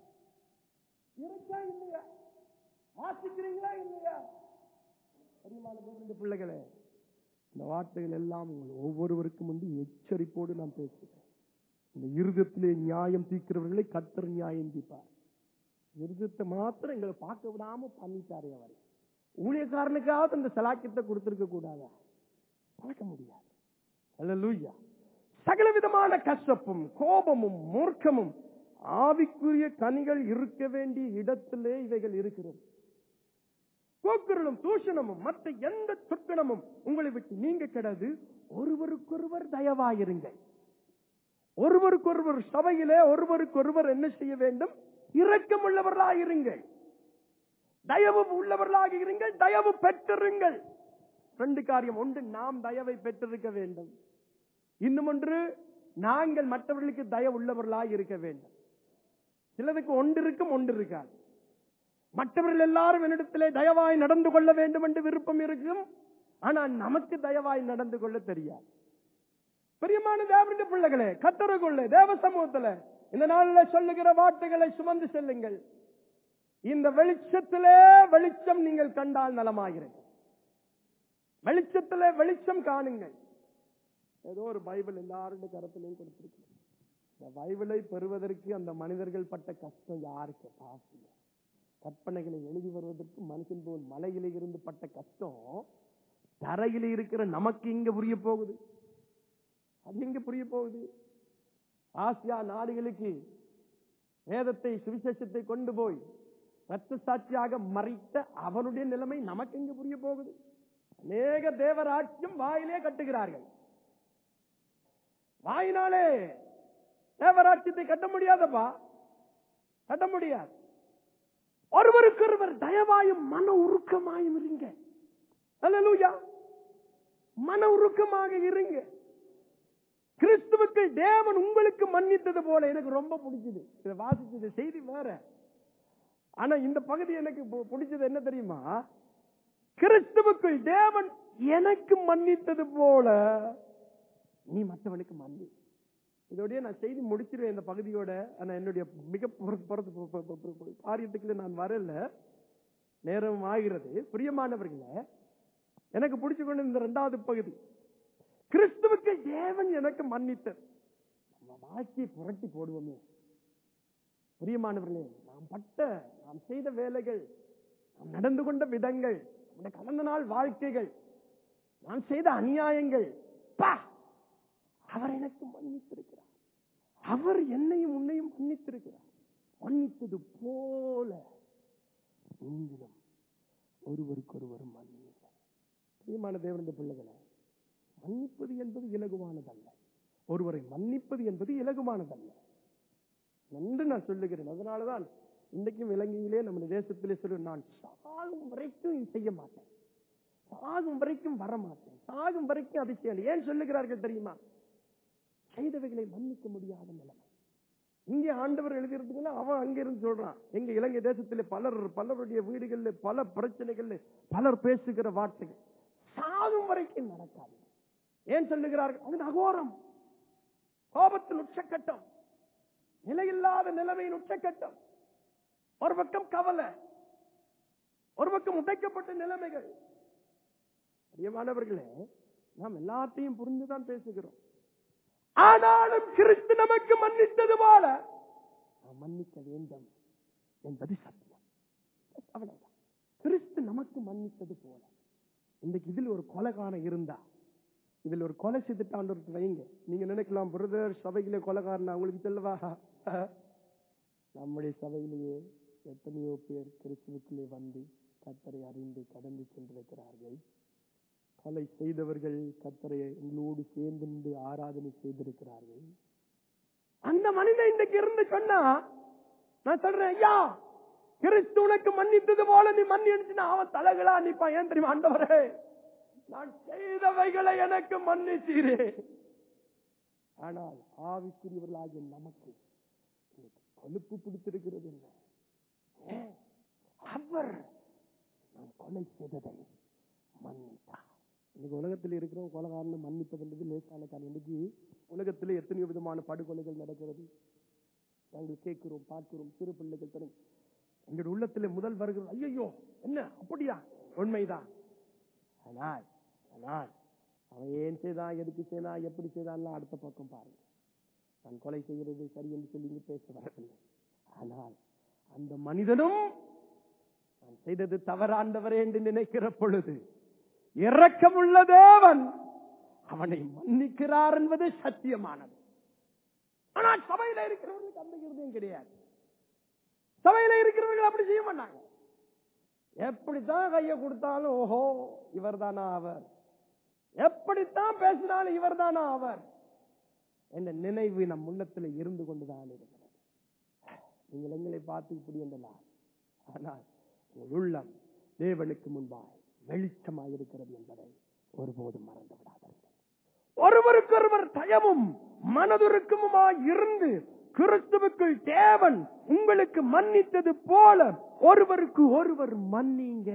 இருக்கா இல்லையா வாசிக்கிறீங்களா இல்லையா பெரியமான தேவனுடைய பிள்ளைகளே இந்த வார்த்தைகள் எல்லாம் உங்கள் ஒவ்வொருவருக்கும் வந்து எச்சரிப்போடு நான் பேசுகிறேன் இந்த இருதத்திலே நியாயம் தீர்க்கிறவர்களை கத்தர் நியாயம் தீர்ப்பார் இருதத்தை மாத்திரம் எங்களை பார்க்க விடாம பண்ணிட்டாரே அவர் ஊழியக்காரனுக்காவது இந்த சலாக்கியத்தை கொடுத்திருக்க கூடாதா பார்க்க முடியாது அல்லேலூயா சகல விதமான கஷ்டப்பும் கோபமும் மூர்க்கமும் ஆவிக்குரிய கனிகள் இருக்க வேண்டிய இடத்திலே இவைகள் இருக்கிறது கூக்குரலும் தூஷணமும் மற்ற எந்த துர்க்கணமும் உங்களை விட்டு நீங்க கிடது ஒருவருக்கொருவர் தயவாயிருங்கள் ஒருவருக்கொருவர் சபையிலே ஒருவருக்கொருவர் என்ன செய்ய வேண்டும் இரக்கம் உள்ளவர்களாயிருங்கள் தயவு உள்ளவர்களாக இருங்கள் தயவு பெற்றிருங்கள் ரெண்டு காரியம் ஒன்று நாம் தயவை பெற்றிருக்க வேண்டும் இன்னும் ஒன்று நாங்கள் மற்றவர்களுக்கு தயவு உள்ளவர்களாக இருக்க வேண்டும் சிலருக்கு ஒன்று இருக்கும் ஒன்று இருக்காது மற்றவர்கள் எல்லாரும் என்னிடத்திலே தயவாய் நடந்து கொள்ள வேண்டும் என்று விருப்பம் இருக்கும் ஆனால் நமக்கு தயவாய் நடந்து கொள்ள தெரியாது பிரியமான தேவனுடைய பிள்ளைகளே கத்தருக்குள்ளே தேவ சமூகத்துல இந்த நாளில் சொல்லுகிற வார்த்தைகளை சுமந்து செல்லுங்கள் இந்த வெளிச்சத்திலே வெளிச்சம் நீங்கள் கண்டால் நலமாகிறது வெளிச்சத்திலே வெளிச்சம் காணுங்கள் ஏதோ ஒரு பைபிள் எல்லாருடைய கருத்திலையும் கொடுத்திருக்கு இந்த பைபிளை பெறுவதற்கு அந்த மனிதர்கள் பட்ட கஷ்டம் யாருக்கு பாசியம் கற்பனைகளை எழுதி வருவதற்கு மனுஷன் போல் மலையிலே இருந்து பட்ட கஷ்டம் தரையில இருக்கிற நமக்கு இங்க புரிய போகுது அது எங்க புரிய போகுது ஆசியா நாடுகளுக்கு வேதத்தை சுவிசேஷத்தை கொண்டு போய் ரத்த சாட்சியாக மறைத்த அவனுடைய நிலைமை நமக்கு எங்க புரிய போகுது அநேக தேவராட்சியம் வாயிலே கட்டுகிறார்கள் வாயினாலே தேவராட்சியத்தை கட்ட முடியாதப்பா கட்ட முடியாது ஒருவருக்கொருவர் தயவாயும் மன உருக்கமாயும் இருங்க அல்லேலூயா மன உருக்கமாக இருங்க கிறிஸ்துவுக்கு தேவன் உங்களுக்கு மன்னித்தது போல எனக்கு ரொம்ப பிடிச்சது இதை வாசிச்சது செய்தி வேற ஆனா இந்த பகுதி எனக்கு பு- பிடிச்சது என்ன தெரியுமா கிறிஸ்துவுக்குள் தேவன் எனக்கு மன்னித்தது போல நீ மற்றவனுக்கு மன்னி இதோடய நான் செய்தி முடிச்சிருவேன் இந்த பகுதியோட ஆனா என்னுடைய மிக பொறு- பொறு- பொறு- பொறு- பொறு- பொறு- காரியத்துக்கு நான் வரல நேரம் ஆகிறது பிரியமானவர்களே எனக்கு பிடிச்சு கொண்டு இந்த இரண்டாவது பகுதி கிறிஸ்துவுக்கு தேவன் எனக்கு மன்னித்தது நம்ம வாழ்க்கையை புரட்டி போடுவோமே பிரியமானவர்களே நாம் பட்ட நாம் செய்த வேலைகள் நாம் நடந்து கொண்ட விதங்கள் நம்முடைய கடந்த நாள் வாழ்க்கைகள் நாம் செய்த அநியாயங்கள் பா அவர் எனக்கு மன்னித்திருக்கிறார் அவர் என்னையும் உன்னையும் மன்னித்திருக்கிறார் மன்னித்தது போல நீங்களும் ஒருவருக்கொருவர் மன்னியுங்கள் பிரியமான தேவனுடைய பிள்ளைகளே மன்னிப்பது என்பது இலகுவானதல்ல ஒருவரை மன்னிப்பது என்பது இலகுவானதல்ல நன்று நான் சொல்லுகிறேன் அதனாலதான் இன்றைக்கும் இலங்கையிலே நம்ம தேசத்திலே சொல்லு நான் சாகும் வரைக்கும் இது செய்ய மாட்டேன் சாகும் வரைக்கும் வர மாட்டேன் சாகும் வரைக்கும் அதை செய்யல ஏன் சொல்லுகிறார்கள் தெரியுமா செய்தவைகளை மன்னிக்க முடியாத நிலைமை இங்கே ஆண்டவர் எழுதியிருந்தீங்கன்னா அவன் அங்கிருந்து சொல்றான் எங்க இலங்கை தேசத்திலே பலர் பலருடைய வீடுகள்ல பல பிரச்சனைகள்ல பலர் பேசுகிற வார்த்தைகள் சாகும் வரைக்கும் நடக்காது ஏன் சொல்லுகிறார்கள் அது அகோரம் கோபத்தின் உச்சக்கட்டம் நிலையில்லாத நிலைமையின் உச்சக்கட்டம் ஒரு பக்கம் கவலை ஒரு பக்கம் உடைக்கப்பட்ட நிலைமைகள் பிரியமானவர்களே நாம் எல்லாத்தையும் புரிந்துதான் பேசுகிறோம் ஆனாலும் கிறிஸ்து நமக்கு மன்னித்தது போல நாம் மன்னிக்க வேண்டும் என்பது சத்தியம் அவ்வளவுதான் கிறிஸ்து நமக்கு மன்னித்தது போல இன்னைக்கு இதில் ஒரு கொலைகாரன் இருந்தா இதுல ஒரு கொலை செய்துட்டாண்டு வைங்க நீங்க நினைக்கலாம் பிரதர் சபையிலே கொலைகாரன் உங்களுக்கு சொல்லவா நம்முடைய சபையிலேயே எத்தனையோ பேர் கிறிஸ்துவுக்குள்ளே வந்து கத்தரை அறிந்து கடந்து சென்றிருக்கிறார்கள் கொலை செய்தவர்கள் கத்தரை எங்களோடு சேர்ந்து நின்று ஆராதனை செய்திருக்கிறார்கள் அந்த மனிதன் இன்றைக்கு இருந்து சொன்னா நான் சொல்றேன் ஐயா கிறிஸ்து உனக்கு மன்னித்தது போல நீ மன்னிச்சுன்னா அவன் தலைகளா நிப்பான் ஏன் தெரியுமா ஆண்டவரே நான் செய்தவைகளை எனக்கு மன்னித்தீரே ஆனால் ஆவிக்குரியவர்களாகிய நமக்கு இன்னைக்கு கொழுப்பு பிடித்திருக்கிறது என்ன ஏன்? அவர் நான் கொலை செய்ததை மன்னித்தார் இன்னைக்கு உலகத்தில் இருக்கிற கொலகாரனை மன்னிப்பதுன்றது லேசான காரியம் இன்னைக்கு உலகத்தில் எத்தனையோ விதமான படுகொலைகள் நடக்கிறது நாங்கள் கேட்கிறோம் பார்க்கிறோம் சிறு பிள்ளைகள் தரும் எங்களுடைய உள்ளத்தில் முதல் வருகிறது ஐயோ என்ன அப்படியா உண்மைதான் ஆனால் ஆனால் அவன் ஏன் செய்தான் எதுக்கு செய்தான் எப்படி செய்தான்லாம் அடுத்த பக்கம் பாருங்க நான் கொலை செய்கிறது சரி என்று சொல்லி இங்கு பேச வரவில்லை ஆனால் அந்த மனிதனும் நான் செய்தது தவறாண்டவரே என்று நினைக்கிற பொழுது இரக்கமுள்ள தேவன் அவனை மன்னிக்கிறார் என்பது சத்தியமானது ஆனால் சபையில இருக்கிறவர்களுக்கு அந்த இருதயம் கிடையாது சபையில இருக்கிறவர்கள் அப்படி செய்ய மாட்டாங்க எப்படித்தான் கையை கொடுத்தாலும் ஓஹோ இவர்தானா அவர் எப்படித்தான் பேசினாலும் இவர்தானா அவர் என்ற நினைவு நம் உள்ளத்தில் இருந்து கொண்டுதான் இருக்கிறது நீங்கள் எங்களை பார்த்து இப்படி என்றலாம் ஆனால் உங்கள் உள்ளம் தேவனுக்கு முன்பாய் வெளிச்சமாய் இருக்கிறது என்பதை ஒருபோதும் மறந்து விடாதீர்கள் ஒருவருக்கொருவர் தயவும் மனதுருக்கமுமாய் இருந்து கிறிஸ்துவுக்குள் தேவன் உங்களுக்கு மன்னித்தது போல ஒருவருக்கு ஒருவர் மன்னிங்க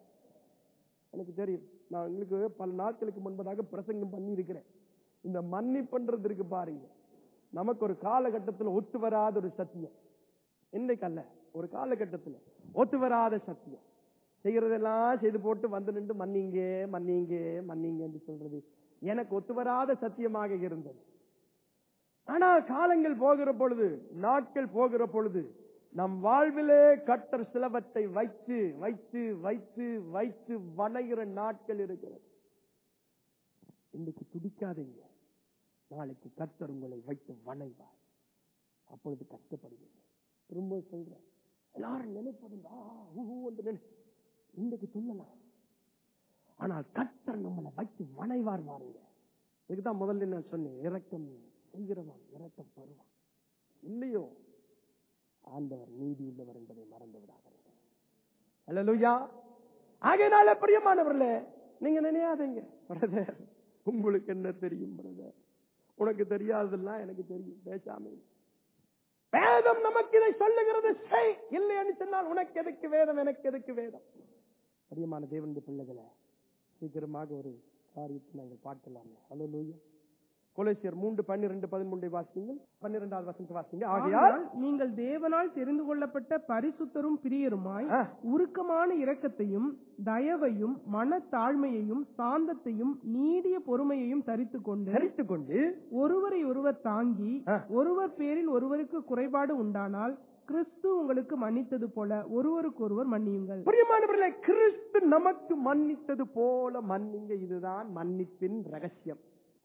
எனக்கு தெரியும் நான் உங்களுக்கு பல நாட்களுக்கு முன்பதாக பிரசங்கம் பண்ணி இருக்கிறேன் இந்த மன்னி பண்றது இருக்கு பாருங்க நமக்கு ஒரு காலகட்டத்தில் ஒத்து வராத ஒரு சத்தியம் இன்னைக்கு அல்ல ஒரு காலகட்டத்தில் ஒத்து வராத சத்தியம் செய்யறதெல்லாம் செய்து போட்டு வந்து நின்று மன்னிங்க மன்னிங்க மன்னிங்க என்று சொல்றது எனக்கு ஒத்து வராத சத்தியமாக இருந்தது ஆனால் காலங்கள் போகிற பொழுது நாட்கள் போகிற பொழுது நம் வாழ்விலே கட்டர் சிலவத்தை வைத்து வைத்து வைத்து வைத்து வணைகிற நாட்கள் இருக்கிறது இன்னைக்கு துடிக்காதீங்க நாளைக்கு கர்த்தர் உங்களை வைத்து வணைவார் அப்பொழுது கஷ்டப்படுவீங்க திரும்ப சொல்றேன் எல்லாரும் நினைப்பதுண்டா ஊஹூ என்று நினை இன்றைக்கு சொல்லலாம் ஆனால் கர்த்தர் நம்மளை வைத்து வணைவார் பாருங்க இதுக்குதான் முதல்ல நான் சொன்னேன் இரக்கம் செய்கிறவன் இரக்கம் பெறுவான் இல்லையோ ஆண்டவர் நீதி உள்ளவர் என்பதை மறந்து விடாதீர்கள் அல்லேலூயா ஆகையினால பிரியமானவர்களே நீங்க நினையாதீங்க பிரதர் உங்களுக்கு என்ன தெரியும் பிரதர் உனக்கு தெரியாததெல்லாம் எனக்கு தெரியும் பேசாம இரு. வேதம் நமக்கு இதை சொல்லுகிறது செய் இல்லைன்னு சொன்னால் உனக்கு எதுக்கு வேதம் எனக்கு எதுக்கு வேதம் பிரியமான தேவனுடைய பிள்ளைகளை சீக்கிரமாக ஒரு காரியத்தை நாங்கள் பார்க்கலாமே அல்லேலூயா கொலேசியர் மூன்று பன்னிரண்டு பதிமூன்றை வாசிங்கள் பன்னிரெண்டாவது வசனத்தை வாசிங்க ஆகையால் ஆகையால் நீங்கள் தேவனால் தெரிந்து கொள்ளப்பட்ட பரிசுத்தரும் பிரியருமாய் ஆ, உருக்கமான இரக்கத்தையும் தயவையும் மனத்தாழ்மையையும் சாந்தத்தையும் நீடிய பொறுமையையும் தரித்துக் கொண்டு தரித்துக் கொண்டு ஒருவரை ஒருவர் தாங்கி ஆ. ஒருவர் பேரில் ஒருவருக்கு குறைபாடு உண்டானால் கிறிஸ்து உங்களுக்கு மன்னித்தது போல ஒருவருக்கொருவர் மன்னியுங்கள் பிரியமானவர்களே கிறிஸ்து நமக்கு மன்னித்தது போல மன்னிங்க இதுதான் மன்னிப்பின் ரகசியம்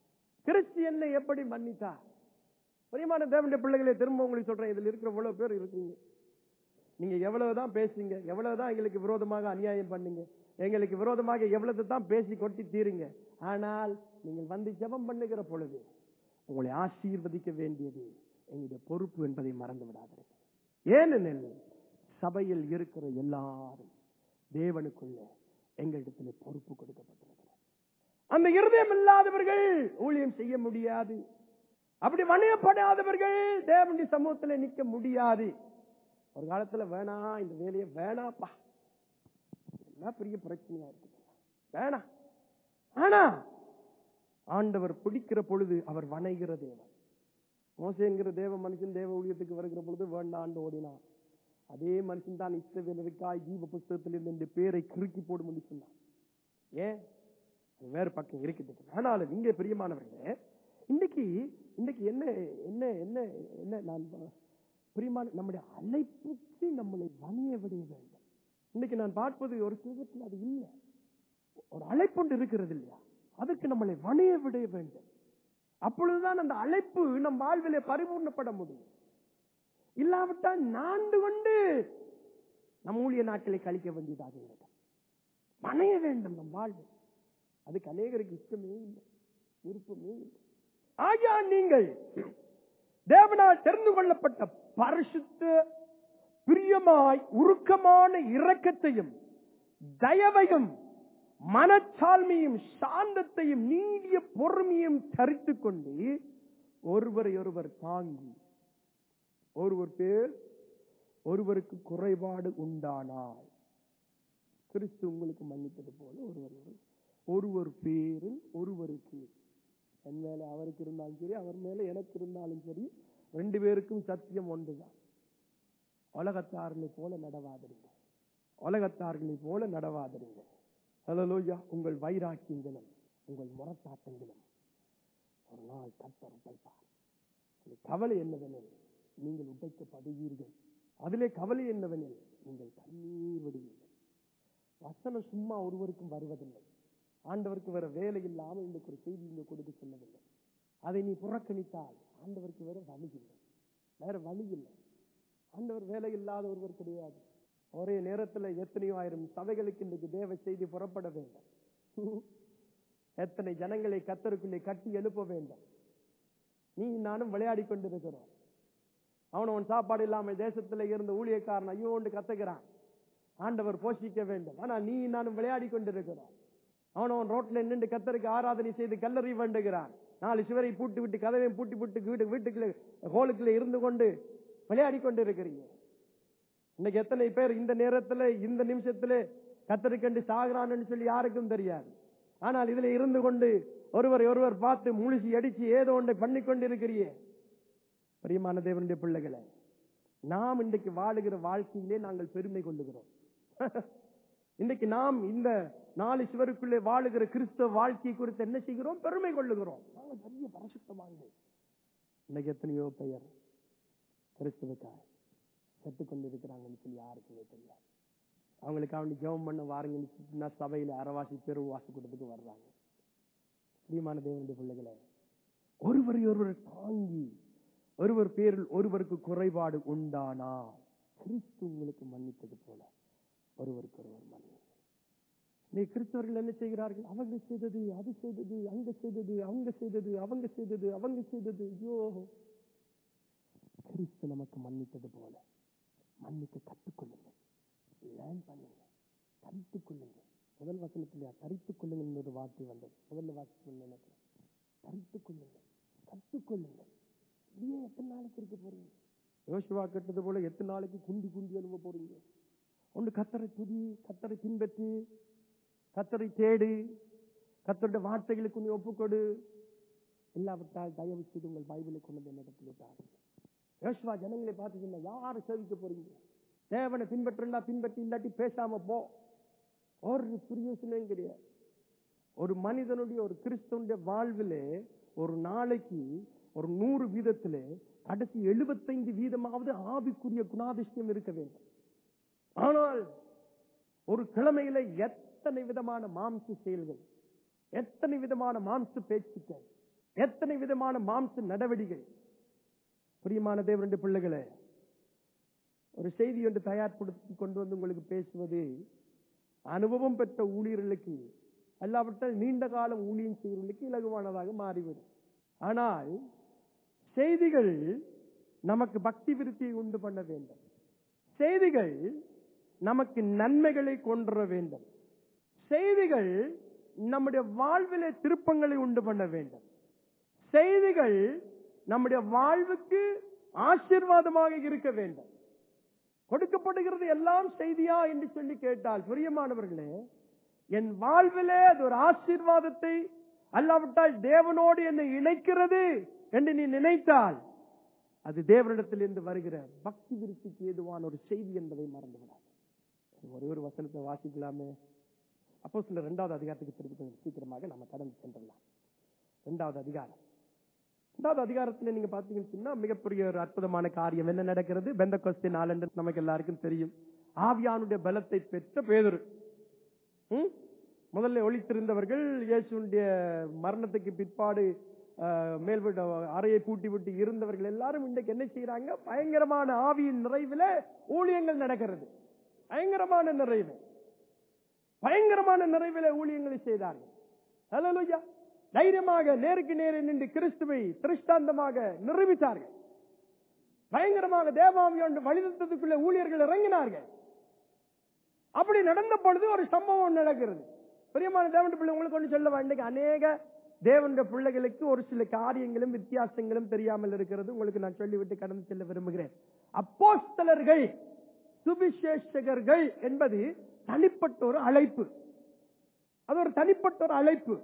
கிறிஸ்து என்னை எப்படி மன்னித்தார் பிரியமான தேவனுடைய பிள்ளைகளை திரும்ப உங்களுக்கு சொல்றேன் இதுல இருக்கிற இவ்வளவு பேர் இருக்கீங்க நீங்க எவ்வளவுதான் பேசுங்க எவ்வளவுதான் எங்களுக்கு விரோதமாக அநியாயம் பண்ணுங்க எங்களுக்கு விரோதமாக எவ்வளவு தான் பேசி கொட்டி தீருங்க ஆனால் நீங்கள் வந்து ஜெபம் பண்ணுகிற பொழுது உங்களை ஆசீர்வதிக்க வேண்டியது எங்களுடைய பொறுப்பு என்பதை மறந்து விடாதீர்கள் ஏனெனில் சபையில் இருக்கிற எல்லாரும் தேவனுக்குள்ள எங்களிடத்தில் பொறுப்பு கொடுக்கப்பட்டிருக்கிறது அந்த இருதயம் இல்லாதவர்கள் ஊழியம் செய்ய முடியாது அப்படி வணியப்படாதவர்கள் தேவனுடைய சமூகத்தில் நிற்க முடியாது ஒரு காலத்துல வேணாம் இந்த வேலையை வேணாப்பா என்ன பெரிய பிரச்சனையா இருக்கு வேணாம் ஆனா ஆண்டவர் பிடிக்கிற பொழுது அவர் வணைகிற தேவன் மோசேங்கிற தேவ மனுஷன் தேவ ஊழியத்துக்கு வருகிற பொழுது வேண்டாண்டு ஓடினான் அதே மனுஷன் தான் இஸ்ரவேலருக்காய் ஜீவ புஸ்தகத்தில் இருந்து பேரை கிறுக்கி போடும் என்று சொன்னான் ஏன் அது வேறு பக்கம் இருக்குது ஆனாலும் இங்கே பிரியமானவர்களே இன்னைக்கு இன்னைக்கு என்ன என்ன என்ன என்ன நான் பிரியமான நம்முடைய அழைப்புக்கு நம்மளை வணிய விட வேண்டும் இன்னைக்கு நான் பார்ப்பது ஒரு சிலத்தில் அது இல்லை ஒரு அழைப்புண்டு இருக்கிறது இல்லையா அதுக்கு நம்மளை வணிய விட வேண்டும் அப்பொழுதுதான் அந்த அழைப்பு நம் வாழ்விலே பரிபூர்ணப்பட முடியும் இல்லாவிட்டால் நான்கு கொண்டு நம் ஊழிய நாட்களை கழிக்க வேண்டியதாக இருக்கும் வணைய வேண்டும் நம் வாழ்வு அதுக்கு அநேகருக்கு இஷ்டமே இல்லை விருப்பமே இல்லை ஆகியா நீங்கள் தேவனால் தெரிந்து கொள்ளப்பட்ட பரிசுத்த பிரியமாய் உருக்கமான இரக்கத்தையும் தயவையும் மனச்சால்மையும் சாந்தத்தையும் நீடிய பொறுமையும் தரித்துக் கொண்டு ஒருவரை ஒருவர் தாங்கி ஒருவர் பேர் ஒருவருக்கு குறைபாடு உண்டானால் கிறிஸ்து உங்களுக்கு மன்னித்தது போல ஒருவர் ஒருவர் பேரில் ஒருவருக்கு என் மேல அவருக்கு இருந்தாலும் சரி அவர் மேல எனக்கு இருந்தாலும் சரி ரெண்டு பேருக்கும் சத்தியம் ஒன்றுதான் உலகத்தார்களை போல நடவாதீங்க உலகத்தார்களை போல நடவாதீங்க ஹலலோயா உங்கள் வைராக்கியங்களும் உங்கள் முரட்டாட்டங்களும் ஒரு நாள் கத்தர் உடைப்பார் அதில் கவலை என்னவெனில் நீங்கள் உடைக்கப்படுவீர்கள் அதிலே கவலை என்னவெனில் நீங்கள் கண்ணீர் விடுவீர்கள் வசனம் சும்மா ஒருவருக்கும் வருவதில்லை ஆண்டவருக்கு வேற வேலை இல்லாமல் இந்த ஒரு செய்தி இங்க கொடுக்க சொல்லவில்லை அதை நீ புறக்கணித்தால் ஆண்டவருக்கு வேற வழி இல்லை வேற வழி இல்லை ஆண்டவர் வேலை இல்லாத ஒருவர் கிடையாது ஒரே நேரத்துல எத்தனையோ ஆயிரம் சபைகளுக்கு இன்றைக்கு தேவ செய்தி புறப்பட வேண்டும் எத்தனை ஜனங்களை கத்தருக்குள்ளே கட்டி எழுப்ப வேண்டும் நீ நானும் விளையாடி கொண்டிருக்கிறோம் அவன் அவன் சாப்பாடு இல்லாம தேசத்துல இருந்த ஊழியக்காரன் ஐயோ ஒன்று கத்துக்கிறான் ஆண்டவர் போஷிக்க வேண்டும் ஆனா நீ நானும் விளையாடி கொண்டிருக்கிறோம் அவன் அவன் ரோட்ல நின்று கத்தருக்கு ஆராதனை செய்து கல்லறி வேண்டுகிறான் நாலு சிவரை பூட்டி விட்டு கதவையும் பூட்டி விட்டு வீட்டு வீட்டுக்குள்ள ஹோலுக்குள்ள இருந்து கொண்டு விளையாடி கொண்டு இருக்கிறீங்க இன்னைக்கு எத்தனை பேர் இந்த நேரத்துல இந்த நிமிஷத்துல கத்தருக்கண்டு சாகுறான்னு சொல்லி யாருக்கும் தெரியாது ஆனால் இதுல இருந்து கொண்டு ஒருவரை ஒருவர் பார்த்து முழுசி அடிச்சு ஏதோ ஒன்றை பண்ணி கொண்டு இருக்கிறியே பிரியமான தேவனுடைய பிள்ளைகளை நாம் இன்றைக்கு வாழுகிற வாழ்க்கையிலே நாங்கள் பெருமை கொள்ளுகிறோம் இன்றைக்கு நாம் இந்த நாலு சிவருக்குள்ளே வாழுகிற கிறிஸ்தவ வாழ்க்கை குறித்து என்ன செய்கிறோம் பெருமை கொள்ளுகிறோம் நாங்கள் பெரிய பரிசுத்தமாங்க இன்னைக்கு எத்தனையோ பெயர் கிறிஸ்துவுக்காய் செத்து கொண்டிருக்கிறாங்கன்னு சொல்லி யாருக்குமே தெரியாது அவங்களுக்கு அவனுக்கு ஜெபம் பண்ண வாருங்கன்னு சொன்னா சபையில அறவாசி பெருவாசி கூட்டத்துக்கு வர்றாங்க பிரியமான தேவனுடைய பிள்ளைகளை ஒருவரை ஒருவர் தாங்கி ஒருவர் பேரில் ஒருவருக்கு குறைபாடு உண்டானால் கிறிஸ்து உங்களுக்கு மன்னித்தது போல ஒருவருக்கு ஒருவர் மன்னி நீ கிறிஸ்தவர்கள் என்ன செய்கிறார்கள் அவங்க செய்தது அது செய்தது அங்க செய்தது அவங்க செய்தது அவங்க செய்தது அவங்க செய்தது ஐயோ கிறிஸ்து நமக்கு மன்னித்தது போல மன்னிக்க கற்றுக்கொள்ளுங்க லேர்ன் பண்ணுங்க தரித்துக் கொள்ளுங்க முதல் வசனத்திலே தரித்துக் கொள்ளுங்கள் ஒரு வார்த்தை வந்தது முதல்ல வாசிச்சு நினைக்கிறேன் தரித்துக் கொள்ளுங்க கற்றுக்கொள்ளுங்க இப்படியே எத்தனை நாளைக்கு இருக்க போறீங்க யோசுவா கட்டது போல எத்தனை நாளைக்கு குண்டி குண்டி அனுப்ப போறீங்க ஒன்று கத்தரை துதி கத்தரை பின்பற்றி கத்தரை தேடு கத்தருடைய வார்த்தைகளுக்கு நீ ஒப்புக்கொடு இல்லாவிட்டால் தயவு செய்து உங்கள் பைபிளை கொண்டு வந்து என்னிடத்தில் தாருங்க யோசுவா ஜனங்களை பார்த்து சொன்ன யாரை சேவிக்க போறீங்க தேவனை பின்பற்றா பின்பற்றி இல்லாட்டி பேசாம போ ஒரு பிரியோசனம் கிடையாது ஒரு மனிதனுடைய ஒரு கிறிஸ்தவனுடைய வாழ்விலே ஒரு நாளைக்கு ஒரு நூறு வீதத்திலே கடைசி எழுபத்தைந்து வீதமாவது ஆவிக்குரிய குணாதிஷ்டம் இருக்க வேண்டும் ஆனால் ஒரு கிழமையில எத்தனை விதமான மாம்ச செயல்கள் எத்தனை விதமான மாம்ச பேச்சுக்கள் எத்தனை விதமான மாம்ச நடவடிக்கை பிரியமான தேவனுடைய பிள்ளைகளே ஒரு செய்தி ஒன்று தயார்படுத்தி கொண்டு வந்து உங்களுக்கு பேசுவது அனுபவம் பெற்ற ஊழியர்களுக்கு அல்லாவிட்டால் நீண்ட காலம் ஊழியம் செய்கிறவர்களுக்கு இலகுவானதாக மாறிவிடும் ஆனால் செய்திகள் நமக்கு பக்தி விருத்தியை உண்டு பண்ண வேண்டும் செய்திகள் நமக்கு நன்மைகளை கொண்டு வர வேண்டும் செய்திகள் நம்முடைய வாழ்விலே திருப்பங்களை உண்டு பண்ண வேண்டும் செய்திகள் நம்முடைய வாழ்வுக்கு ஆசீர்வாதமாக இருக்க வேண்டும் கொடுக்கப்படுகிறது எல்லாம் செய்தியா என்று சொல்லி கேட்டால் பிரியமானவர்களே என் வாழ்விலே அது ஒரு ஆசீர்வாதத்தை அல்லாவிட்டால் தேவனோடு என்னை இணைக்கிறது என்று நீ நினைத்தால் அது தேவனிடத்திலிருந்து வருகிற பக்தி விருத்திக்கு ஏதுவான ஒரு செய்தி என்பதை மறந்துவிடாது ஒரே ஒரு வசனத்தை வாசிக்கலாமே அப்போ சில இரண்டாவது அதிகாரத்துக்கு திருப்பி கொஞ்சம் சீக்கிரமாக நம்ம கடந்து சென்றலாம் இரண்டாவது அதிகாரம் இரண்டாவது அதிகாரத்துல நீங்க பாத்தீங்கன்னு சொன்னா மிகப்பெரிய ஒரு அற்புதமான காரியம் என்ன நடக்கிறது பெந்த கொஸ்தி நாளன்று நமக்கு எல்லாருக்கும் தெரியும் ஆவியானுடைய பலத்தை பெற்ற பேதுரு ம்? முதல்ல ஒழித்திருந்தவர்கள் இயேசுடைய மரணத்துக்கு பிற்பாடு அஹ், மேல் வீட்டு அறையை பூட்டி விட்டு இருந்தவர்கள் எல்லாரும் இன்றைக்கு என்ன செய்யறாங்க பயங்கரமான ஆவியின் நிறைவில ஊழியங்கள் நடக்கிறது பயங்கரமான நிறைவு பயங்கரமான நிறைவில ஊழியங்களை செய்தார்கள் ஹalleluya தைரியமாக நேருக்கு நேரே நின்று கிறிஸ்துவை திருஷ்டாந்தமாக நிரூபித்தார்கள் பயங்கரமாக தேவாமியோண்டு வழிநடத்தத்துக்குள்ள ஊழியர்கள் இறங்கினார்கள் அப்படி நடந்த பொழுது ஒரு சம்பவம் நடக்கிறது பிரியமான தேவனுடைய பிள்ளை உங்களுக்கு ஒன்று சொல்ல வேண்டிய அநேக தேவனுடைய பிள்ளைகளுக்கு ஒரு சில காரியங்களும் வித்தியாசங்களும் தெரியாமல் இருக்கிறது உங்களுக்கு நான் சொல்லிவிட்டு கடந்து செல்ல விரும்புகிறேன் அப்போஸ்தலர்கள் சுவிசேஷகர்கள் என்பது தனிப்பட்ட ஒரு அழைப்பு அது ஒரு தனிப்பட்ட ஒரு அழைப்பு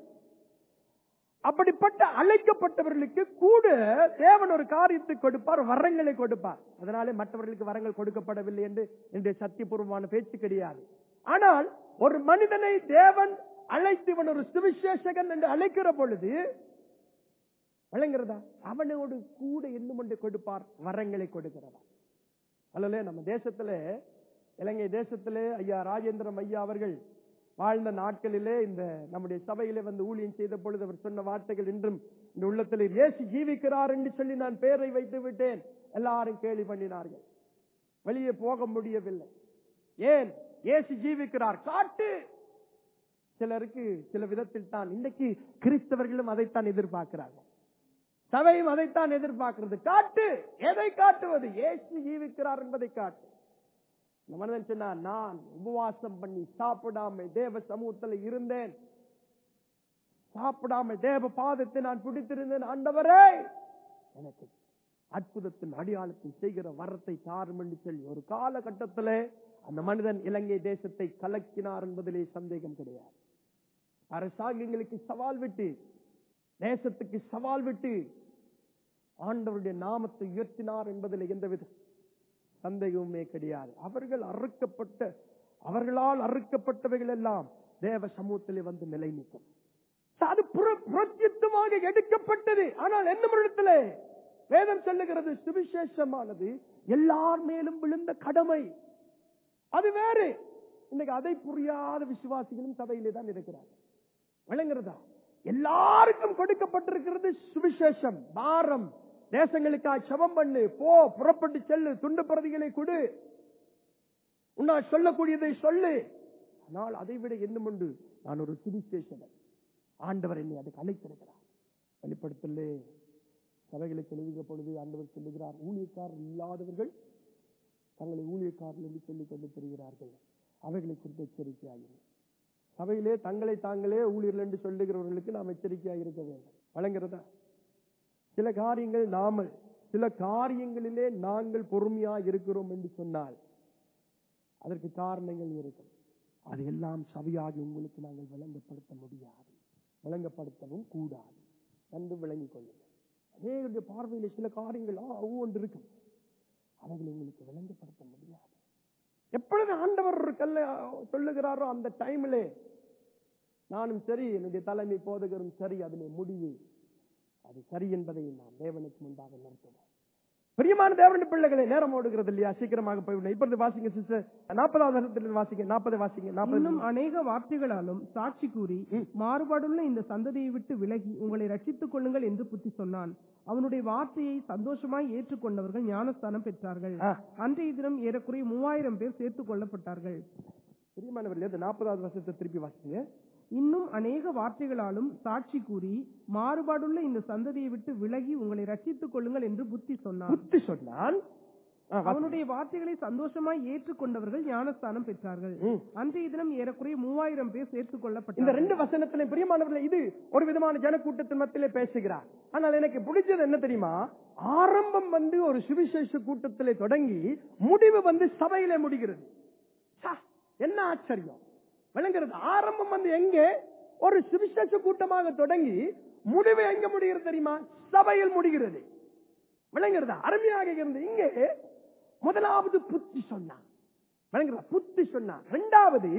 அப்படிப்பட்ட அழைக்கப்பட்டவர்களுக்கு கூட தேவன் ஒரு காரியத்தை கொடுப்பார் வரங்களை கொடுப்பார் அதனாலே மற்றவர்களுக்கு வரங்கள் கொடுக்கப்படவில்லை என்று என்னுடைய சத்தியபூர்வமான பேச்சு கிடையாது ஆனால் ஒரு மனிதனை தேவன் அழைத்து இவன் ஒரு சுவிசேஷகன் என்று அழைக்கிற பொழுது விளங்குறதா அவனோடு கூட என்ன கொண்டு கொடுப்பார் வரங்களை கொடுக்கிறதா அல்லலே நம்ம தேசத்திலே இலங்கை தேசத்திலே ஐயா ராஜேந்திரம் ஐயா அவர்கள் வாழ்ந்த நாட்களிலே இந்த நம்முடைய சபையிலே வந்து ஊழியம் செய்த பொழுது அவர் சொன்ன வார்த்தைகள் இன்றும் இந்த உள்ளத்தில் இயேசு ஜீவிக்கிறார் என்று சொல்லி நான் பெயரை வைத்து விட்டேன் எல்லாரும் கேலி பண்ணினார்கள் வெளியே போக முடியவில்லை ஏன் இயேசு ஜீவிக்கிறார் காட்டு சிலருக்கு சில விதத்தில் தான் இன்னைக்கு கிறிஸ்தவர்களும் அதைத்தான் எதிர்பார்க்கிறார்கள் சபையும் அதைத்தான் எதிர்பார்க்கிறது காட்டு எதை காட்டுவது இயேசு ஜீவிக்கிறார் என்பதை காட்டு இந்த மனிதன் சொன்னார் நான் உபவாசம் பண்ணி சாப்பிடாம தேவ சமூகத்தில் இருந்தேன் சாப்பிடாம தேவ பாதத்தை நான் பிடித்திருந்தேன் ஆண்டவரே எனக்கு அற்புதத்தின் அடையாளத்தை செய்கிற வரத்தை தாரும் என்று சொல்லி ஒரு காலகட்டத்திலே அந்த மனிதன் இலங்கை தேசத்தை கலக்கினார் என்பதிலே சந்தேகம் கிடையாது அரசாங்கங்களுக்கு சவால் விட்டு தேசத்துக்கு சவால் விட்டு ஆண்டவருடைய நாமத்தை உயர்த்தினார் என்பதில் எந்தவித சந்தேகமுமே கிடையாது அவர்கள் அறுக்கப்பட்ட அவர்களால் அறுக்கப்பட்டவைகள் எல்லாம் தேவ சமூகத்திலே வந்து நிலை நிற்கும் அது புற- புரட்சித்துவமாக எடுக்கப்பட்டது ஆனால் என்ன இடத்திலே வேதம் சொல்லுகிறது சுவிசேஷமானது எல்லார் மேலும் விழுந்த கடமை அது வேறு இன்னைக்கு அதை புரியாத விசுவாசிகளும் சபையிலே தான் இருக்கிறார்கள் விளங்குறதா எல்லாருக்கும் கொடுக்கப்பட்டிருக்கிறது சுவிசேஷம் பாரம் தேசங்களுக்காக செபம் பண்ணு போ புறப்பட்டு செல்லு துண்டு பிரதிகளை கொடு உன்னால் சொல்லக்கூடியதை சொல்லு ஆனால் அதை விட என்ன உண்டு நான் ஒரு சுவிசேஷகன் ஆண்டவர் என்னை அதுக்கு அழைத்திருக்கிறார் வெளிப்படுத்தலே சபைகளுக்கு எழுதுகிற பொழுது ஆண்டவர் சொல்லுகிறார் ஊழியக்காரர் இல்லாதவர்கள் தங்களை ஊழியக்காரர்கள் என்று சொல்லிக் கொண்டு தெரிகிறார்கள் அவைகளை குறித்து எச்சரிக்கையாகிறேன் சபையிலே தங்களை தாங்களே ஊழியர்கள் என்று சொல்லுகிறவர்களுக்கு நாம் எச்சரிக்கையாக இருக்க வேண்டும் வழங்குறதா சில காரியங்கள் நாம சில காரியங்களிலே நாங்கள் பொறுமையா இருக்கிறோம் என்று சொன்னால் அதற்கு காரணங்கள் இருக்கும் அது எல்லாம் சபையாகி உங்களுக்கு நாங்கள் விளங்கப்படுத்த முடியாது விளங்கப்படுத்தவும் கூடாது நன்கு விளங்கிக் கொள்ளுங்கள் அநேகருடைய பார்வையில சில காரியங்கள் ஆ, ஒவ்வொன்று இருக்கும் அவைகளை உங்களுக்கு விளங்கப்படுத்த முடியாது எப்பொழுது ஆண்டவர் ஒரு கல்ல சொல்லுகிறாரோ அந்த டைம்ல நானும் சரி என்னுடைய தலைமை போதகரும் சரி அதிலே முடிவு அது சரி என்பதை நாம் தேவனுக்கு முன்பாக நிறுத்துவோம் பிரியமான தேவனுடைய பிள்ளைகளை நேரம் ஓடுகிறது இல்லையா சீக்கிரமாக போய்விடும் இப்பொழுது வாசிங்க சிஸ்டர் நாற்பதாவது வருஷத்துல வாசிங்க நாற்பது வாசிங்க நாற்பது இன்னும் அநேக வார்த்தைகளாலும் சாட்சி கூறி மாறுபாடுள்ள இந்த சந்ததியை விட்டு விலகி உங்களை ரட்சித்துக் கொள்ளுங்கள் என்று புத்தி சொன்னான் அவனுடைய வார்த்தையை சந்தோஷமாய் ஏற்றுக்கொண்டவர்கள் ஞானஸ்தானம் பெற்றார்கள் ஆ. அன்றைய தினம் ஏறக்குறைய மூவாயிரம் பேர் சேர்த்துக் கொள்ளப்பட்டார்கள் பிரியமானவர்களே இந்த நாற்பதாவது வருஷத்தை திருப்பி வாசிங்க இன்னும் அநேக வார்த்தைகளாலும் சாட்சி கூறி மாறுபாடுள்ள இந்த சந்ததியை விட்டு விலகி உங்களை ரட்சித்துக் கொள்ளுங்கள் என்று புத்தி சொன்னான் புத்தி சொன்னான் ஆ, வாசிங்க. அவனுடைய வார்த்தைகளை சந்தோஷமாய் ஏற்றுக்கொண்டவர்கள் ஞானஸ்தானம் பெற்றார்கள் ம். அன்றைய தினம் ஏறக்குறைய மூவாயிரம் பேர் சேர்த்துக் இந்த கொள்ளப்பட்டார்கள் ரெண்டு வசனத்திலே பிரியமானவர்களே இது ஒரு விதமான ஜனக்கூட்டத்தின் மத்தியிலே பேசுகிறார் ஆனால் எனக்கு பிடிச்சது என்ன தெரியுமா ஆரம்பம் வந்து ஒரு சுவிசேஷ கூட்டத்திலே தொடங்கி முடிவு வந்து சபையிலே முடிகிறது சா, என்ன ஆச்சரியம் விளங்குறது ஆரம்பம் வந்து எங்கே ஒரு சுவிசேஷ கூட்டமாக தொடங்கி முடிவு எங்க முடிகிறது தெரியுமா சபையில் முடிகிறது விளங்குறதா அருமையாக இருந்து இங்கே முதலாவது புத்தி சொன்னான் விளங்குறதா புத்தி சொன்னான் இரண்டாவது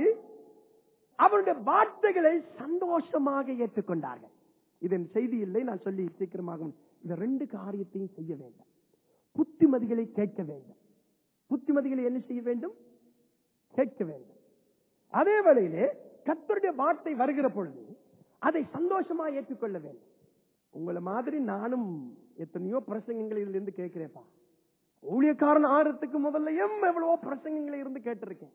அவருடைய வார்த்தைகளை சந்தோஷமாக ஏற்றுக்கொண்டார்கள் இதன் செய்தி இல்லை நான் சொல்லி சீக்கிரமாக இந்த ரெண்டு காரியத்தையும் செய்ய வேண்டும் புத்திமதிகளை கேட்க வேண்டும் புத்திமதிகளை என்ன செய்ய வேண்டும் கேட்க வேண்டும் அதே வேளையிலே கர்த்தருடைய வார்த்தை வருகிற பொழுது அதை சந்தோஷமா ஏற்றுக்கொள்ள வேண்டும் உங்களை மாதிரி நானும் எத்தனையோ பிரசங்கங்கள் இதுல இருந்து கேட்கிறேப்பா ஊழியக்காரன் ஆறதுக்கு முதல்லையும் எவ்வளவோ பிரசங்கங்களை இருந்து கேட்டிருக்கேன்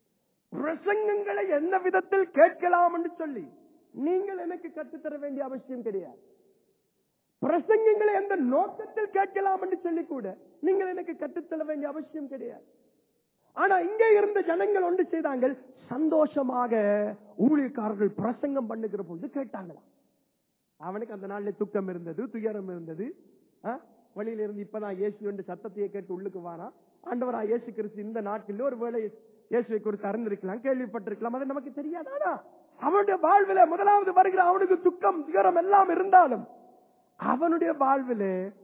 பிரசங்கங்களை என்ன விதத்தில் கேட்கலாம் என்று சொல்லி நீங்கள் எனக்கு கற்றுத்தர வேண்டிய அவசியம் கிடையாது பிரசங்கங்களை எந்த நோக்கத்தில் கேட்கலாம் என்று சொல்லி கூட நீங்கள் எனக்கு கற்றுத்தர வேண்டிய அவசியம் கிடையாது ஆனா இங்கே இருந்த ஜனங்கள் ஒன்று செய்தாங்கள் சந்தோஷமாக ஊழியக்காரர்கள் பிரசங்கம் பண்ணுகிற பொழுது கேட்டாங்களாம் அவனுக்கு அந்த நாள்ல துக்கம் இருந்தது துயரம் இருந்தது ஆ? வழியில இருந்து இப்பதான் இயேசு என்று சத்தத்தையே கேட்டு உள்ளுக்கு வாரான் ஆண்டவரா இயேசு கிறிஸ்து இந்த நாட்களில் ஒரு வேளை இயேசுவை குறித்து அறிந்திருக்கலாம் கேள்விப்பட்டிருக்கலாம் அது நமக்கு தெரியாதானா அவனுடைய வாழ்வில முதலாவது வருகிற அவனுக்கு துக்கம் துயரம் எல்லாம் இருந்தாலும் அவனுடைய வாழ்வில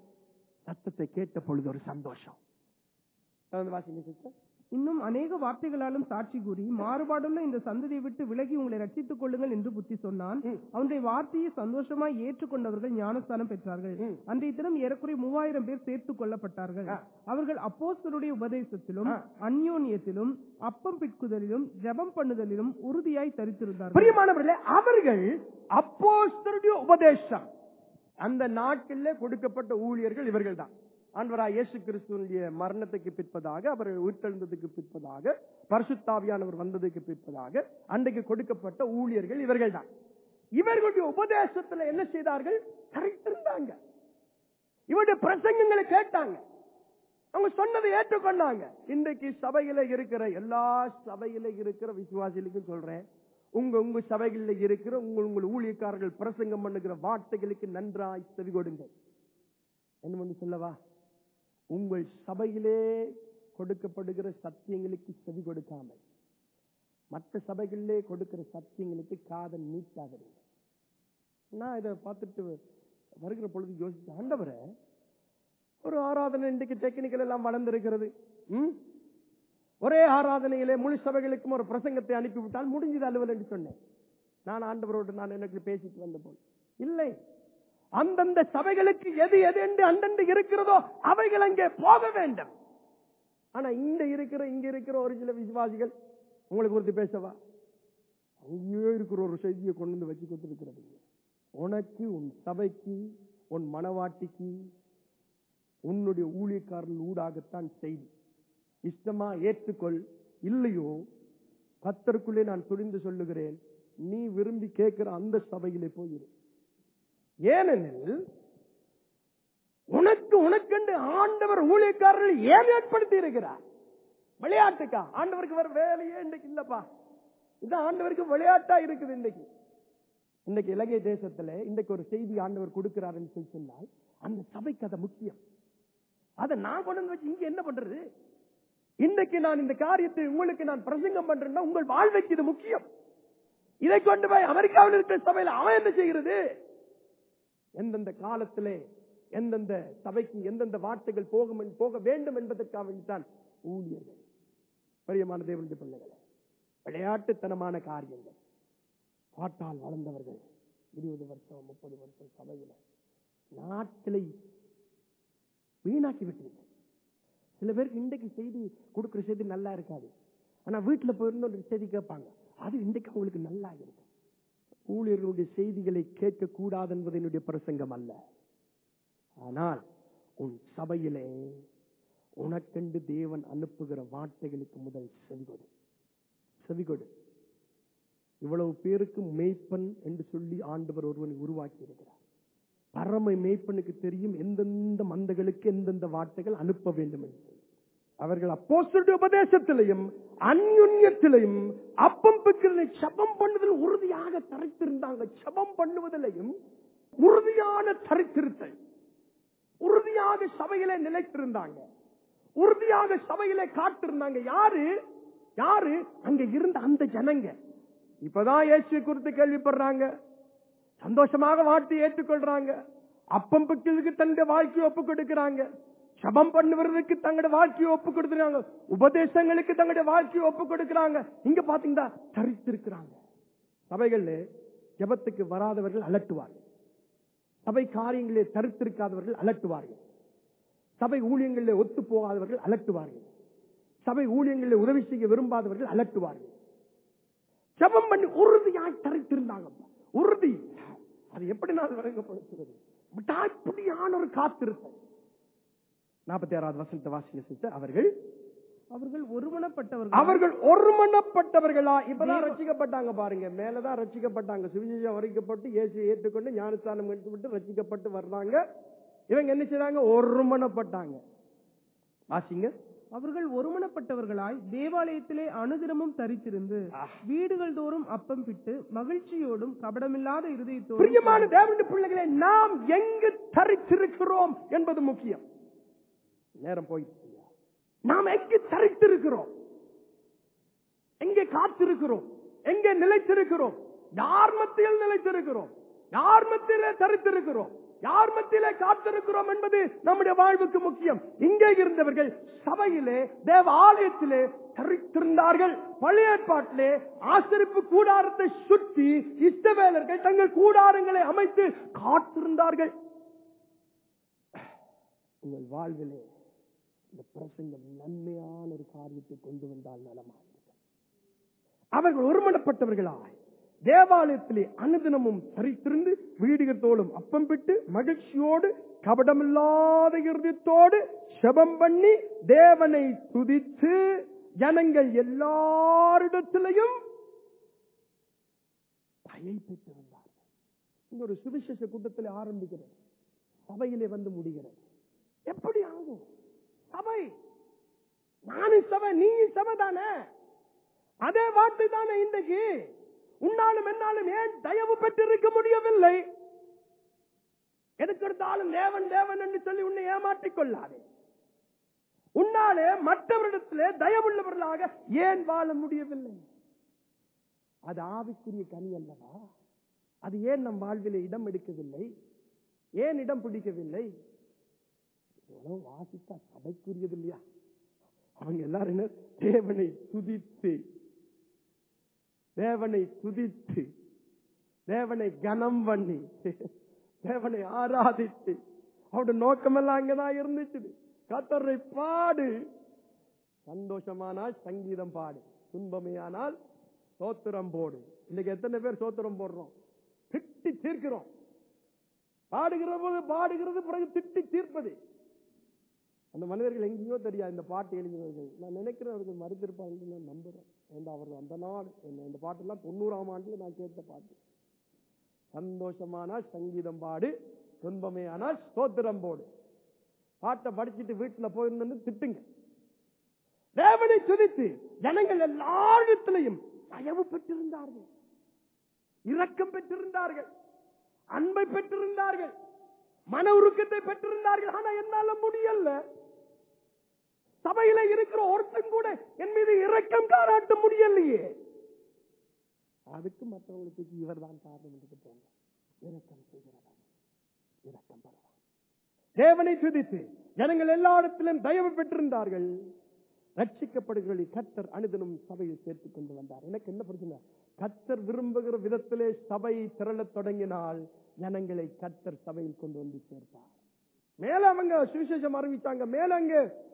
சத்தத்தை கேட்ட பொழுது ஒரு சந்தோஷம் தொடர்ந்து வாசிங்க சிஸ்டர் இன்னும் அநேக வார்த்தைகளாலும் சாட்சி கூறி மாறுபாடுள்ள இந்த சந்ததியை விட்டு விலகி உங்களை ரட்சித்துக் கொள்ளுங்கள் என்று புத்தி சொன்னான் ம். அவனுடைய வார்த்தையை சந்தோஷமாய் ஏற்றுக்கொண்டவர்கள் ஞானஸ்தானம் பெற்றார்கள் ம். அன்றைய தினம் ஏறக்குறைய மூவாயிரம் பேர் சேர்த்துக் கொள்ளப்பட்டார்கள் ஆ. அவர்கள் அப்போஸ்தலருடைய உபதேசத்திலும் ஆ. அந்யோன்யத்திலும் அப்பம் பிட்குதலிலும் ஜெபம் பண்ணுதலிலும் உறுதியாய் தரித்திருந்தார்கள் பிரியமானவர்களே அவர்கள் அப்போஸ்தலருடைய உபதேசம் அந்த நாட்களில் கொடுக்கப்பட்ட ஊழியர்கள் இவர்கள் தான் ஆண்டவராய் இயேசு கிறிஸ்துவனுடைய மரணத்துக்கு பிற்பதாக அவர் உயிர்த்தெழுந்ததுக்கு பிற்பதாக பரிசுத்தாவியானவர் வந்ததுக்கு பிற்பதாக அன்றைக்கு கொடுக்கப்பட்ட ஊழியர்கள் இவர்கள் தான் இவர்களுடைய உபதேசத்துல என்ன செய்தார்கள் கரெக்ட் இவருடைய பிரசங்கங்களை கேட்டாங்க அவங்க சொன்னதை ஏற்றுக்கொண்டாங்க இன்றைக்கு சபையில இருக்கிற எல்லா சபையில இருக்கிற விசுவாசிகளுக்கும் சொல்றேன் உங்க உங்க சபைகளில் இருக்கிற உங்கள் உங்கள் ஊழியக்காரர்கள் பிரசங்கம் பண்ணுகிற வார்த்தைகளுக்கு நன்றாய் செவி கொடுங்கள் என்ன ஒன்று சொல்லவா உங்கள் சபையிலே கொடுக்கப்படுகிற சத்தியங்களுக்கு செவி கொடுக்காமல் மற்ற சபைகளிலே கொடுக்கிற சத்தியங்களுக்கு காதல் நீட்டாதீங்க நான் இதை பார்த்துட்டு வருகிற பொழுது யோசிச்சு ஆண்டவரே ஒரு ஆராதனை இன்றைக்கு டெக்னிக்கல் எல்லாம் வளர்ந்திருக்கிறது ம்? ஒரே ஆராதனையிலே முழு சபைகளுக்கும் ஒரு பிரசங்கத்தை அனுப்பிவிட்டால் முடிஞ்சது அலுவல் என்று சொன்னேன் நான் ஆண்டவரோடு நான் எனக்கு பேசிட்டு வந்த போது இல்லை அந்தந்த சபைகளுக்கு எது எது என்று அந்தண்டு இருக்கிறதோ அவைகள் அங்கே போக வேண்டும் ஆனா இந்த இருக்கிற இங்க இருக்கிற ஒரு சில விசுவாசிகள் உங்களுக்கு குறித்து பேசவா அங்கேயே இருக்கிற ஒரு செய்தியை கொண்டு வந்து வச்சு கொடுத்துருக்கிறது உனக்கு உன் சபைக்கு உன் மனவாட்டிக்கு உன்னுடைய ஊழியக்காரர்கள் ஊடாகத்தான் செய்தி இஷ்டமா ஏற்றுக்கொள் இல்லையோ கத்தருக்குள்ளே நான் துணிந்து சொல்லுகிறேன் நீ விரும்பி கேட்கிற அந்த சபையிலே போயிரு ஏனெனில் உனக்கு உனக்கென்று ஆண்டவர் ஊழியக்காரர்கள் ஏன் ஏற்படுத்தி இருக்கிறார் விளையாட்டுக்கா ஆண்டவருக்கு வர வேலையே இன்னைக்கு இல்லப்பா இது ஆண்டவருக்கு விளையாட்டா இருக்குது இன்னைக்கு இன்னைக்கு இலங்கை தேசத்துல இன்னைக்கு ஒரு செய்தி ஆண்டவர் கொடுக்கிறாருன்னு சொல்லி சொன்னால் அந்த சபைக்கு அது முக்கியம் அதை நான் கொண்டு வந்து வச்சு இங்க என்ன பண்றது இன்னைக்கு நான் இந்த காரியத்தை உங்களுக்கு நான் பிரசங்கம் பண்றேன்னா உங்கள் வாழ்வைக்கு இது முக்கியம் இதை கொண்டு போய் அமெரிக்காவில் இருக்கிற சபையில அவன் என்ன செய்கிறது எந்தெந்த காலத்திலே எந்தெந்த சபைக்கு எந்தெந்த வார்த்தைகள் போகும் என்- போக வேண்டும் என்பதற்காக தான் ஊழியர்கள் பிரியமான தேவனுடைய பிள்ளைகளே விளையாட்டுத்தனமான காரியங்கள் பாட்டால் வளர்ந்தவர்கள் இருபது வருஷம் முப்பது வருஷம் சபையில நாட்களை வீணாக்கி விட்டீர்கள் சில பேருக்கு இன்றைக்கு செய்தி கொடுக்குற செய்தி நல்லா இருக்காது ஆனா வீட்டுல போயிருந்து ஒரு செய்தி கேட்பாங்க அது இன்றைக்கு அவங்களுக்கு நல்லா இருக்கும் ஊழியர்களுடைய செய்திகளை கேட்க கூடாது என்பது என்னுடைய பிரசங்கம் அல்ல ஆனால் உன் சபையிலே உனக்கென்று தேவன் அனுப்புகிற வார்த்தைகளுக்கு முதல் செவிகொடு செவிகொடு இவ்வளவு பேருக்கு மேய்ப்பன் என்று சொல்லி ஆண்டவர் ஒருவனை உருவாக்கி இருக்கிறார் பரம மேய்ப்பனுக்கு தெரியும் எந்தெந்த மந்தைகளுக்கு எந்தெந்த வார்த்தைகள் அனுப்ப வேண்டும் என்று சொல்லி அவர்கள் அப்போஸ்தலருடைய உபதேசத்திலையும் அந்யுன்யத்திலையும் அப்பம் பிக்கிறதை சபம் பண்ணுவதில் உறுதியாக தரித்திருந்தாங்க சபம் பண்ணுவதிலையும் உறுதியான தரித்திருத்தல் உறுதியாக சபையிலே நிலைத்திருந்தாங்க உறுதியாக சபையிலே காட்டிருந்தாங்க யாரு யாரு அங்க இருந்த அந்த ஜனங்க இப்பதான் இயேசுவை குறித்து கேள்விப்படுறாங்க சந்தோஷமாக வாட்டி ஏற்றுக்கொள்றாங்க அப்பம் பிக்கிறதுக்கு தன்னுடைய வாழ்க்கையை ஒப்பு கொடுக்கிறாங்க சபம் பண்ணுவதற்கு தங்களுடைய வாழ்க்கையை ஒப்பு கொடுக்கிறாங்க உபதேசங்களுக்கு தங்களுடைய வாழ்க்கையை ஒப்பு கொடுக்கிறாங்க இங்க பாத்தீங்கன்னா தரித்திருக்கிறாங்க சபைகள்ல ஜெபத்துக்கு வராதவர்கள் அலட்டுவார்கள் சபை காரியங்களிலே தரித்திருக்காதவர்கள் அலட்டுவார்கள் சபை ஊழியங்களிலே ஒத்து போகாதவர்கள் அலட்டுவார்கள் சபை ஊழியங்களிலே உதவி செய்ய விரும்பாதவர்கள் அலட்டுவார்கள் ஜெபம் பண்ணி உறுதியாய் தரித்திருந்தாங்க உறுதி அது எப்படி நான் வழங்கப்படுத்துறது விடாப்பிடியான ஒரு காத்திருத்தல் நாற்பத்தி ஆறாவது வசனத்தை வாசிங்க சிஸ்டர் அவர்கள் அவர்கள் ஒருமனப்பட்டவர்கள் அவர்கள் ஒருமனப்பட்டவர்களா இப்பதான் ரட்சிக்கப்பட்டாங்க பாருங்க மேலதான் ரட்சிக்கப்பட்டாங்க சுவிசேஷம் வரைக்கப்பட்டு இயேசுவை ஏற்றுக்கொண்டு ஞானஸ்தானம் எடுத்துவிட்டு ரட்சிக்கப்பட்டு வர்றாங்க இவங்க என்ன செய்றாங்க ஒருமனப்பட்டாங்க வாசிங்க அவர்கள் ஒருமனப்பட்டவர்களாய் தேவாலயத்திலே அனுதினமும் தரித்திருந்து வீடுகள் தோறும் அப்பம் பிட்டு மகிழ்ச்சியோடும் கபடமில்லாத இருதயத்தோடும் பிரியமான தேவனுடைய பிள்ளைகளே நாம் எங்கு தரித்திருக்கிறோம் என்பது முக்கியம் நேரம் போயிடுச்சு நாம் எங்கு தரித்திருக்கிறோம் எங்கே காத்திருக்கிறோம் எங்கே நிலைத்திருக்கிறோம் யார் மத்தியில் நிலைத்திருக்கிறோம் யார் மத்தியிலே தரித்திருக்கிறோம் யார் மத்தியிலே காத்திருக்கிறோம் என்பது நம்முடைய வாழ்வுக்கு முக்கியம் இங்கே இருந்தவர்கள் சபையிலே தேவ ஆலயத்திலே தரித்திருந்தார்கள் பழைய ஏற்பாட்டிலே ஆசரிப்பு கூடாரத்தை சுற்றி இஸ்தவேலர்கள் தங்கள் கூடாரங்களை அமைத்து காத்திருந்தார்கள் உங்கள் வாழ்விலே இந்த பிரசங்கம் நன்மையான ஒரு காரியத்தை கொண்டு வந்தால் நலமாயிருக்கும் அவர்கள் ஒருமனப்பட்டவர்களாய் தேவாலயத்திலே அனுதினமும் தரித்திருந்து வீடுகத்தோடும் அப்பம் பிட்டு மகிழ்ச்சியோடு கபடமில்லாத இருதயத்தோடு செபம் பண்ணி தேவனை துதித்து ஜனங்கள் எல்லாரிடத்திலையும் தயை பெற்றிருந்தார்கள் இங்க ஒரு சுவிசேஷ கூட்டத்தில் ஆரம்பிக்கிறது சபையிலே வந்து முடிகிறது எப்படி ஆகும் சபை நானும் சபை நீயும் சபை தானே அதே வார்த்தை தானே இன்றைக்கு உன்னாலும் என்னாலும் ஏன் தயவு பெற்றிருக்க முடியவில்லை எதுக்கு எடுத்தாலும் தேவன் தேவன் என்று சொல்லி உன்னை ஏமாற்றிக் கொள்ளாதே உன்னாலே மற்றவரிடத்திலே தயவுள்ளவர்களாக ஏன் வாழ முடியவில்லை அது ஆவிக்குரிய கனி அல்லவா அது ஏன் நம் வாழ்விலே இடம் எடுக்கவில்லை ஏன் இடம் பிடிக்கவில்லை இவ்வளவு வாசித்தா சபைக்குரியது இல்லையா அவங்க எல்லாரும் என்ன தேவனை துதித்து தேவனை துதித்து தேவனை கனம் பண்ணி தேவனை ஆராதித்து அவருடைய நோக்கமெல்லாம் அங்கதான் இருந்துச்சு கத்தரை பாடு சந்தோஷமானால் சங்கீதம் பாடு துன்பமே ஆனால் சோத்திரம் போடு இன்னைக்கு எத்தனை பேர் சோத்திரம் போடுறோம் திட்டி தீர்க்கிறோம் பாடுகிற போது பாடுகிறது பிறகு திட்டி தீர்ப்பது அந்த மனிதர்கள் எங்கேயோ தெரியாது இந்த பாட்டு எழுதினவர்கள் நான் நினைக்கிறேன் அவர்கள் மறுத்திருப்பாங்க நான் நம்புறேன் ஏண்டா அவர்கள் அந்த நாள் என்ன இந்த பாட்டெல்லாம் தொண்ணூறாம் ஆண்டுல நான் கேட்ட பாட்டு சந்தோஷமானால் சங்கீதம் பாடு துன்பமே ஆனால் ஸ்தோத்திரம் போடு பாட்டை படிச்சுட்டு வீட்டுல போயிருந்து திட்டுங்க தேவனை துதித்து ஜனங்கள் எல்லாரிடத்திலையும் தயவு பெற்றிருந்தார்கள் இரக்கம் பெற்றிருந்தார்கள் அன்பை பெற்றிருந்தார்கள் மன உருக்கத்தை பெற்றிருந்தார்கள் ஆனா என்னால முடியல சபையில இருக்கிற ஒருத்தன் கூட என் மீது இரக்கம் பாராட்ட முடியலையே அதுக்கு மற்றவங்களுக்கு இவர் தான் காரணம் என்று போங்க இரக்கம் செய்கிறவன் இரக்கம் பெறுவான் தேவனை துதித்து ஜனங்கள் எல்லா இடத்திலும் தயவு பெற்றிருந்தார்கள் ரட்சிக்கப்படுகிறவர்களை கத்தர் அனுதினம் சபையில் சேர்த்துக் கொண்டு வந்தார் எனக்கு என்ன பிரச்சனை கத்தர் விரும்புகிற விதத்திலே சபை திரளத் தொடங்கினால் ஜனங்களை கத்தர் சபையில் கொண்டு வந்து சேர்த்தார் மேல அவங்க சுவிசேஷம் அறிவித்தாங்க மேல அங்க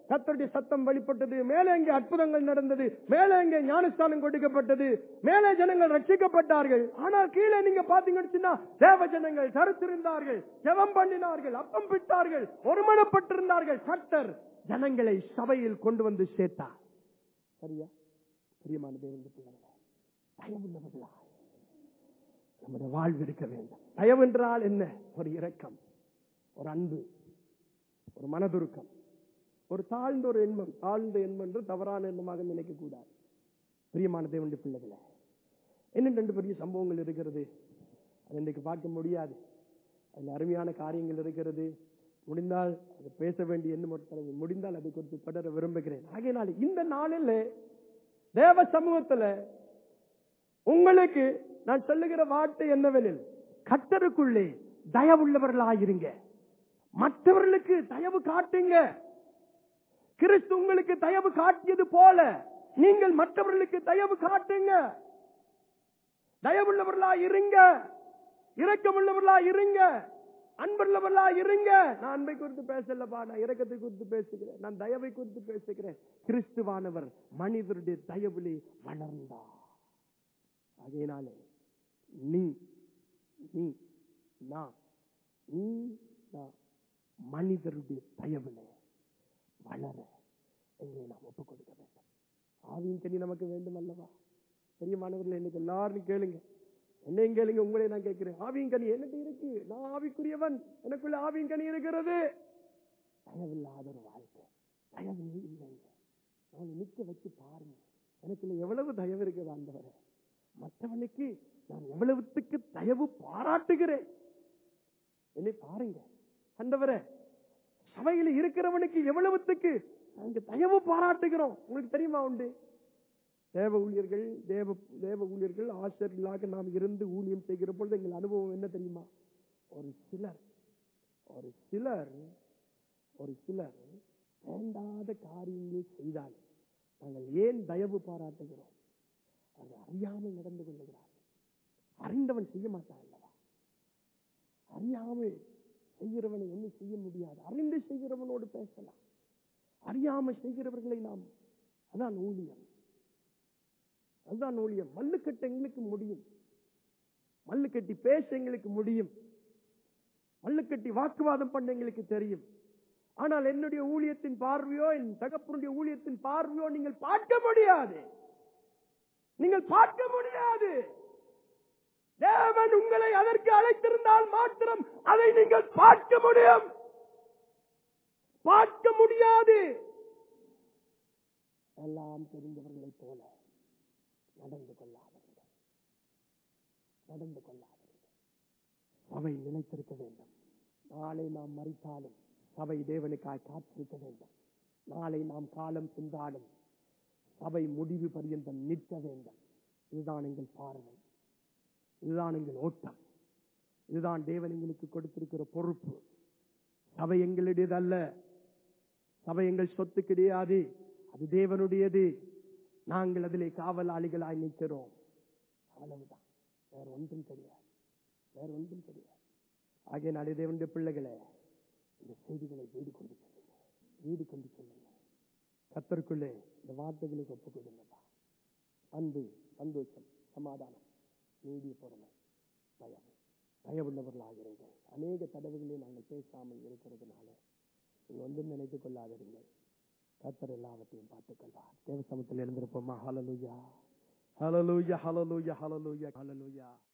கத்தருடைய சத்தம் வெளிப்பட்டது மேலே இங்கே அற்புதங்கள் நடந்தது மேலே இங்கே ஞானஸ்தானம் கொடுக்கப்பட்டது மேலே ஜனங்கள் ரட்சிக்கப்பட்டார்கள் ஆனால் கீழே நீங்க பாத்தீங்கன்னு சொன்னா தேவ ஜனங்கள் தருத்திருந்தார்கள் ஜெபம் பண்ணினார்கள் அப்பம் பிட்டார்கள் ஒருமனப்பட்டிருந்தார்கள் கத்தர் ஜனங்களை சபையில் கொண்டு வந்து சேர்த்தார் சரியா பிரியமான தேவனுடைய பிள்ளைகளே பயமுள்ளவர்களா நம்முடைய வாழ்வு இருக்க வேண்டும் தயவு என்றால் என்ன ஒரு இரக்கம் ஒரு அன்பு ஒரு மனதுருக்கம் ஒரு தாழ்ந்த ஒரு எண்ணம் தாழ்ந்த எண்ணம் என்று தவறான எண்ணமாக நினைக்க கூடாது பிரியமான தேவனுடைய பிள்ளைகளே இன்னும் ரெண்டு பெரிய சம்பவங்கள் இருக்கிறது அது இன்றைக்கு பார்க்க முடியாது அதில் அருமையான காரியங்கள் இருக்கிறது முடிந்தால் அது பேச வேண்டிய எண்ணம் ஒரு தலைமை முடிந்தால் அதை குறித்து தொடர விரும்புகிறேன் ஆகையினால இந்த நாளில் தேவ சமூகத்துல உங்களுக்கு நான் சொல்லுகிற வார்த்தை என்னவெனில் கத்தருக்குள்ளே தயவுள்ளவர்களாயிருங்க மற்றவர்களுக்கு தயவு காட்டுங்க கிறிஸ்து உங்களுக்கு தயவு காட்டியது போல நீங்கள் மற்றவர்களுக்கு தயவு காட்டுங்க தயவுள்ளவர்களா இருங்க இரக்கமுள்ளவர்களா இருங்க அன்புள்ளவர்களா இருங்க நான் அன்பை குறித்து பேசலப்பா நான் இரக்கத்தை குறித்து பேசுகிறேன் நான் தயவை குறித்து பேசுகிறேன் கிறிஸ்துவானவர் மனிதருடைய தயவிலே வளர்ந்தார் ஆகையினாலே நீ நீ நான் நீ நான் மனிதருடைய தயவிலே வளர எங்களை நாம் ஒப்புக் கொடுக்க வேண்டும் ஆவியின் கனி நமக்கு வேண்டும் அல்லவா பெரியமானவர்கள் இன்னைக்கு எல்லாரும் கேளுங்க என்னையும் கேளுங்க உங்களை நான் கேட்கிறேன் ஆவியின் கனி என்னட்டு இருக்கு நான் ஆவிக்குரியவன் எனக்குள்ள ஆவியின் கனி இருக்கிறது தயவில்லாத ஒரு வாழ்க்கை தயவே இல்லைங்க அவனை நிக்க வச்சு பாருங்க எனக்குள்ள எவ்வளவு தயவு இருக்குது ஆண்டவரே மற்றவனுக்கு நான் எவ்வளவுத்துக்கு தயவு பாராட்டுகிறேன் என்னை பாருங்க ஆண்டவரே சபையில் இருக்கிறவனுக்கு எவ்வளவுத்துக்கு நாங்க தயவு பாராட்டுகிறோம் உங்களுக்கு தெரியுமா உண்டு தேவ ஊழியர்கள் தேவ தேவ ஊழியர்கள் ஆசிரியர்களாக நாம் இருந்து ஊழியம் செய்கிற பொழுது எங்கள் அனுபவம் என்ன தெரியுமா ஒரு சிலர் ஒரு சிலர் ஒரு சிலர் வேண்டாத காரியங்களை செய்தால் நாங்கள் ஏன் தயவு பாராட்டுகிறோம் அவர்கள் அறியாமல் நடந்து கொள்ளுகிறார்கள் அறிந்தவன் செய்ய மாட்டான் அல்லவா அறியாமல் செய்கிறவனை ஒன்றும் செய்ய முடியாது அறிந்து செய்கிறவனோடு பேசலாம் அறியாம செய்கிறவர்களை நாம் அதான் ஊழியம் அதுதான் ஊழியம் மல்லு கட்ட எங்களுக்கு முடியும் மல்லு கட்டி பேச எங்களுக்கு முடியும் மல்லு கட்டி வாக்குவாதம் பண்ண எங்களுக்கு தெரியும் ஆனால் என்னுடைய ஊழியத்தின் பார்வையோ என் தகப்பனுடைய ஊழியத்தின் பார்வையோ நீங்கள் பார்க்க முடியாது நீங்கள் பார்க்க முடியாது தேவன் உங்களை அதற்கு அழைத்திருந்தால் மாத்திரம் அதை நீங்கள் பார்க்க முடியும் பார்க்க முடியாது எல்லாம் தெரிந்தவர்களைப் போல நடந்து கொள்ளாதீர்கள் நடந்து கொள்ளாதீர்கள் சபை நிலைத்திருக்க வேண்டும் நாளை நாம் மறித்தாலும் சபை தேவனுக்காய் காத்திருக்க வேண்டும் நாளை நாம் காலம் சென்றாலும் சபை முடிவு பரியந்தம் நிற்க வேண்டும் இதுதான் எங்கள் பார்வை இதுதான் எங்கள் ஓட்டம் இதுதான் தேவன் எங்களுக்கு கொடுத்திருக்கிற பொறுப்பு சபை எங்களுடையது அல்ல சபை எங்கள் சொத்து கிடையாது அது தேவனுடையது நாங்கள் அதிலே காவலாளிகளாய் நிற்கிறோம் அவ்வளவுதான் வேற ஒன்றும் கிடையாது வேற ஒன்றும் கிடையாது ஆகிய நாளை தேவனுடைய பிள்ளைகளே இந்த செய்திகளை வீடு கொண்டு செல்லுங்க வீடு கொண்டு செல்லுங்க கத்தருக்குள்ளே இந்த வார்த்தைகளுக்கு ஒப்புக் கொடுங்கப்பா அன்பு சந்தோஷம் சமாதானம் நீடிய பொறுமை தயவு தயவுள்ளவர்களாக இருங்கள் அநேக தடவைகளே நாங்கள் பேசாமல் இருக்கிறதுனால நீங்கள் ஒன்றும் நினைத்துக் கொள்ளாதிருங்கள் கத்தர் எல்லாவற்றையும் பார்த்துக் கொள்வார் தேவ சமத்தில் இருந்திருப்போமா ஹலலுயா ஹலலுயா ஹலலுயா ஹலலுயா ஹலலுயா